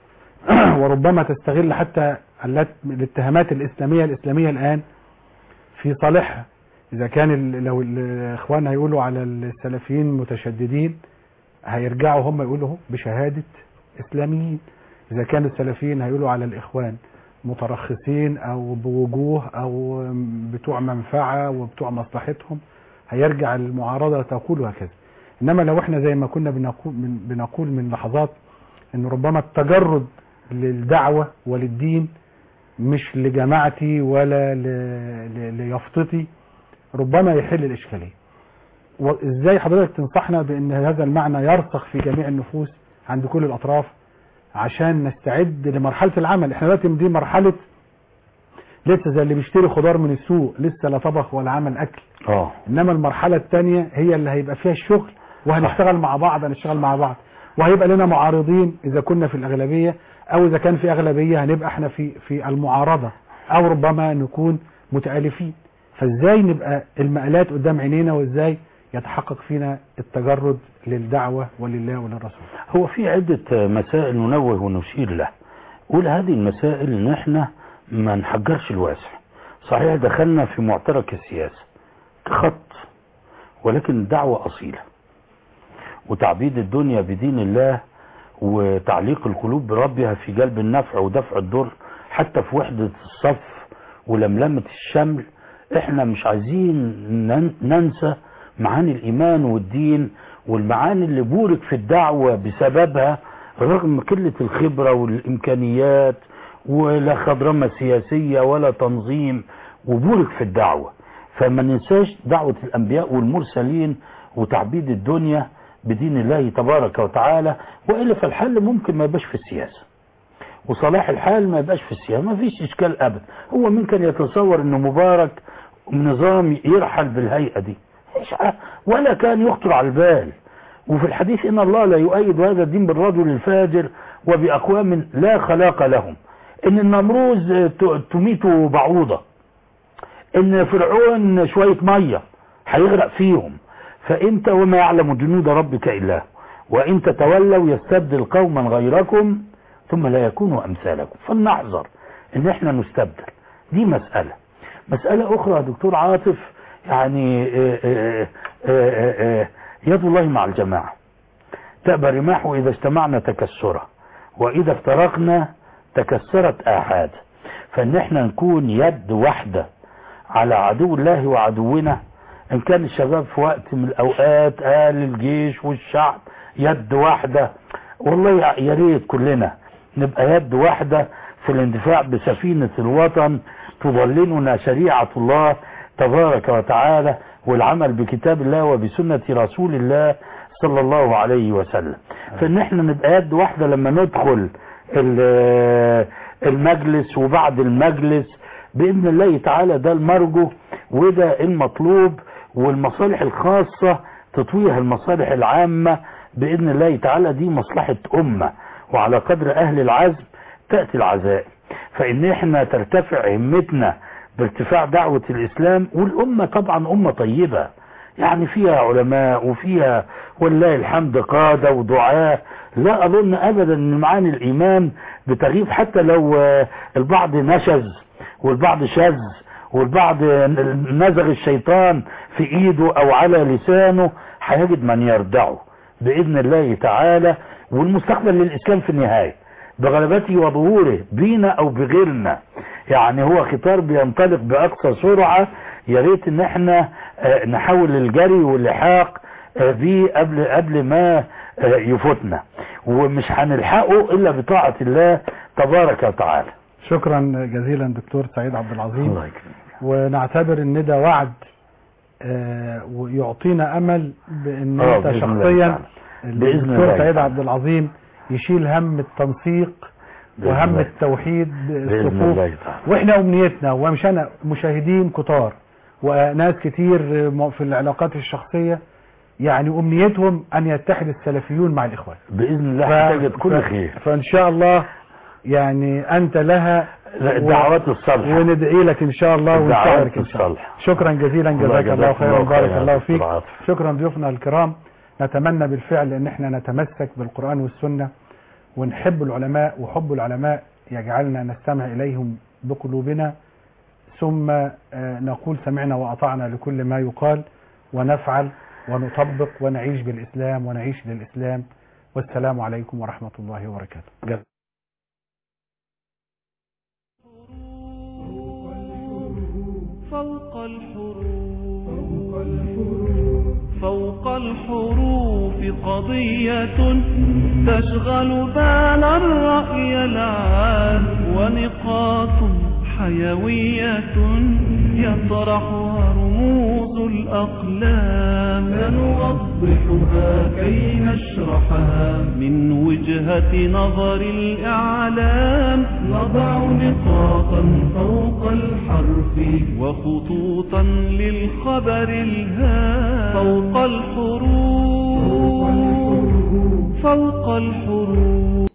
وربما تستغل حتى اللت- الاتهامات الاسلاميه الاسلاميه الان في صالحها اذا كان ال- لو الاخوان هيقولوا على السلفيين متشددين هيرجعوا هم يقولوا بشهاده اسلاميين اذا كان السلفيين هيقولوا على الاخوان مترخصين او بوجوه او بتوع منفعه وبتوع مصلحتهم هيرجع المعارضه تقول هكذا انما لو احنا زي ما كنا بنقول من, بنقول من لحظات ان ربما التجرد للدعوه وللدين مش لجماعتي ولا ل- ل- ليافطتي ربما يحل الاشكاليه وازاي حضرتك تنصحنا بان هذا المعنى يرسخ في جميع النفوس عند كل الاطراف عشان نستعد لمرحله العمل احنا دلوقتي دي مرحله لسه زي اللي بيشتري خضار من السوق لسه لا طبخ ولا عمل اكل اه انما المرحله الثانيه هي اللي هيبقى فيها الشغل وهنشتغل مع بعض هنشتغل مع بعض وهيبقى لنا معارضين اذا كنا في الاغلبيه او اذا كان في اغلبيه هنبقى احنا في في المعارضه او ربما نكون متالفين فازاي نبقى المقالات قدام عينينا وازاي يتحقق فينا التجرد للدعوه ولله وللرسول هو في عدة مسائل ننوه ونشير له قول هذه المسائل ان احنا ما نحجرش الواسع صحيح دخلنا في معترك السياسة خط ولكن الدعوة أصيلة وتعبيد الدنيا بدين الله وتعليق القلوب بربها في جلب النفع ودفع الضر حتى في وحدة الصف ولملمة الشمل احنا مش عايزين نن- ننسى معاني الإيمان والدين والمعاني اللي بورك في الدعوة بسببها رغم قلة الخبرة والإمكانيات ولا خضرمة سياسية ولا تنظيم وبورك في الدعوة فما ننساش دعوة الأنبياء والمرسلين وتعبيد الدنيا بدين الله تبارك وتعالى وإلا فالحل ممكن ما يبقاش في السياسة وصلاح الحال ما يبقاش في السياسة ما فيش إشكال أبدا هو مين كان يتصور أنه مبارك نظام يرحل بالهيئة دي إيش ع- ولا كان يخطر على البال وفي الحديث إن الله لا يؤيد هذا الدين بالرجل الفاجر وبأقوام لا خلاق لهم إن النمروز ت- تميته بعوضة إن فرعون شوية مية هيغرق فيهم فإنت وما يعلم جنود ربك إلا هو. وإن تتولوا يستبدل قوما غيركم ثم لا يكونوا أمثالكم فلنحذر إن إحنا نستبدل دي مسألة مسألة أخرى يا دكتور عاطف يعني آه، آه، آه، آه، يد الله مع الجماعة تأبى الرماح إذا اجتمعنا تكسرا وإذا افترقنا تكسرت آحاد فإن احنا نكون يد واحدة على عدو الله وعدونا إن كان الشباب في وقت من الأوقات قال الجيش والشعب يد واحدة والله يا ريت كلنا نبقى يد واحدة في الاندفاع بسفينة الوطن تظللنا شريعة الله تبارك وتعالى والعمل بكتاب الله وبسنة رسول الله صلى الله عليه وسلم فان احنا نبقى يد واحدة لما ندخل ال- المجلس وبعد المجلس بإذن الله تعالى ده المرجو وده المطلوب والمصالح الخاصة تطويها المصالح العامة بإذن الله تعالى دي مصلحة أمة وعلى قدر أهل العزم تأتي العزائم فإن احنا ترتفع همتنا بارتفاع دعوة الإسلام والأمة طبعا أمة طيبة يعني فيها علماء وفيها والله الحمد قادة ودعاة لا أظن أبدا أن معاني الإيمان بتغيب حتى لو آه، البعض نشز والبعض شذ والبعض نزغ الشيطان في ايده او على لسانه هيجد من يردعه باذن الله تعالى والمستقبل للاسلام في النهايه بغلبته وظهوره بينا او بغيرنا يعني هو خطار بينطلق باقصى سرعه يا ريت ان احنا آه، نحاول الجري واللحاق آه، بيه قبل قبل ما آه، يفوتنا ومش هنلحقه الا بطاعه الله تبارك وتعالى شكرا جزيلا دكتور سعيد عبد العظيم الله يكرمك ونعتبر ان ده وعد آه، ويعطينا امل بان آه، انت بإذن الله شخصيا تعالى. بإذن الدكتور الله سعيد تعالى. عبد العظيم يشيل هم التنسيق بإذن وهم الله. التوحيد بإذن الصفوف الله تعالى. واحنا امنيتنا ومش انا مشاهدين كتار وناس كتير في العلاقات الشخصية يعني امنيتهم ان يتحد السلفيون مع الاخوان باذن الله ف- هتجد كل ف- خير فان شاء الله يعني انت لها الدعوات الصالحه وندعي لك ان شاء الله الدعوات ونشارك ان شاء الله الصالحة. شكرا جزيلا الله جزاك الله يجزاك خيرا الله وبارك خيرا الله يا فيك دكتور عاطف. شكرا ضيوفنا الكرام نتمنى بالفعل ان احنا نتمسك بالقرآن والسنة ونحب العلماء وحب العلماء يجعلنا نستمع اليهم بقلوبنا ثم آه، نقول سمعنا واطعنا لكل ما يقال ونفعل ونطبق ونعيش بالاسلام ونعيش للاسلام والسلام عليكم ورحمة الله وبركاته فوق الحروف فوق الحروف قضية تشغل بال الرأي العام ونقاط حيوية يطرحها رموز الأقلام سنوضحها كي نشرحها من وجهة نظر الإعلام نضع نقاطا فوق الحرف وخطوطا للخبر الهام فوق الحروف فوق الحروف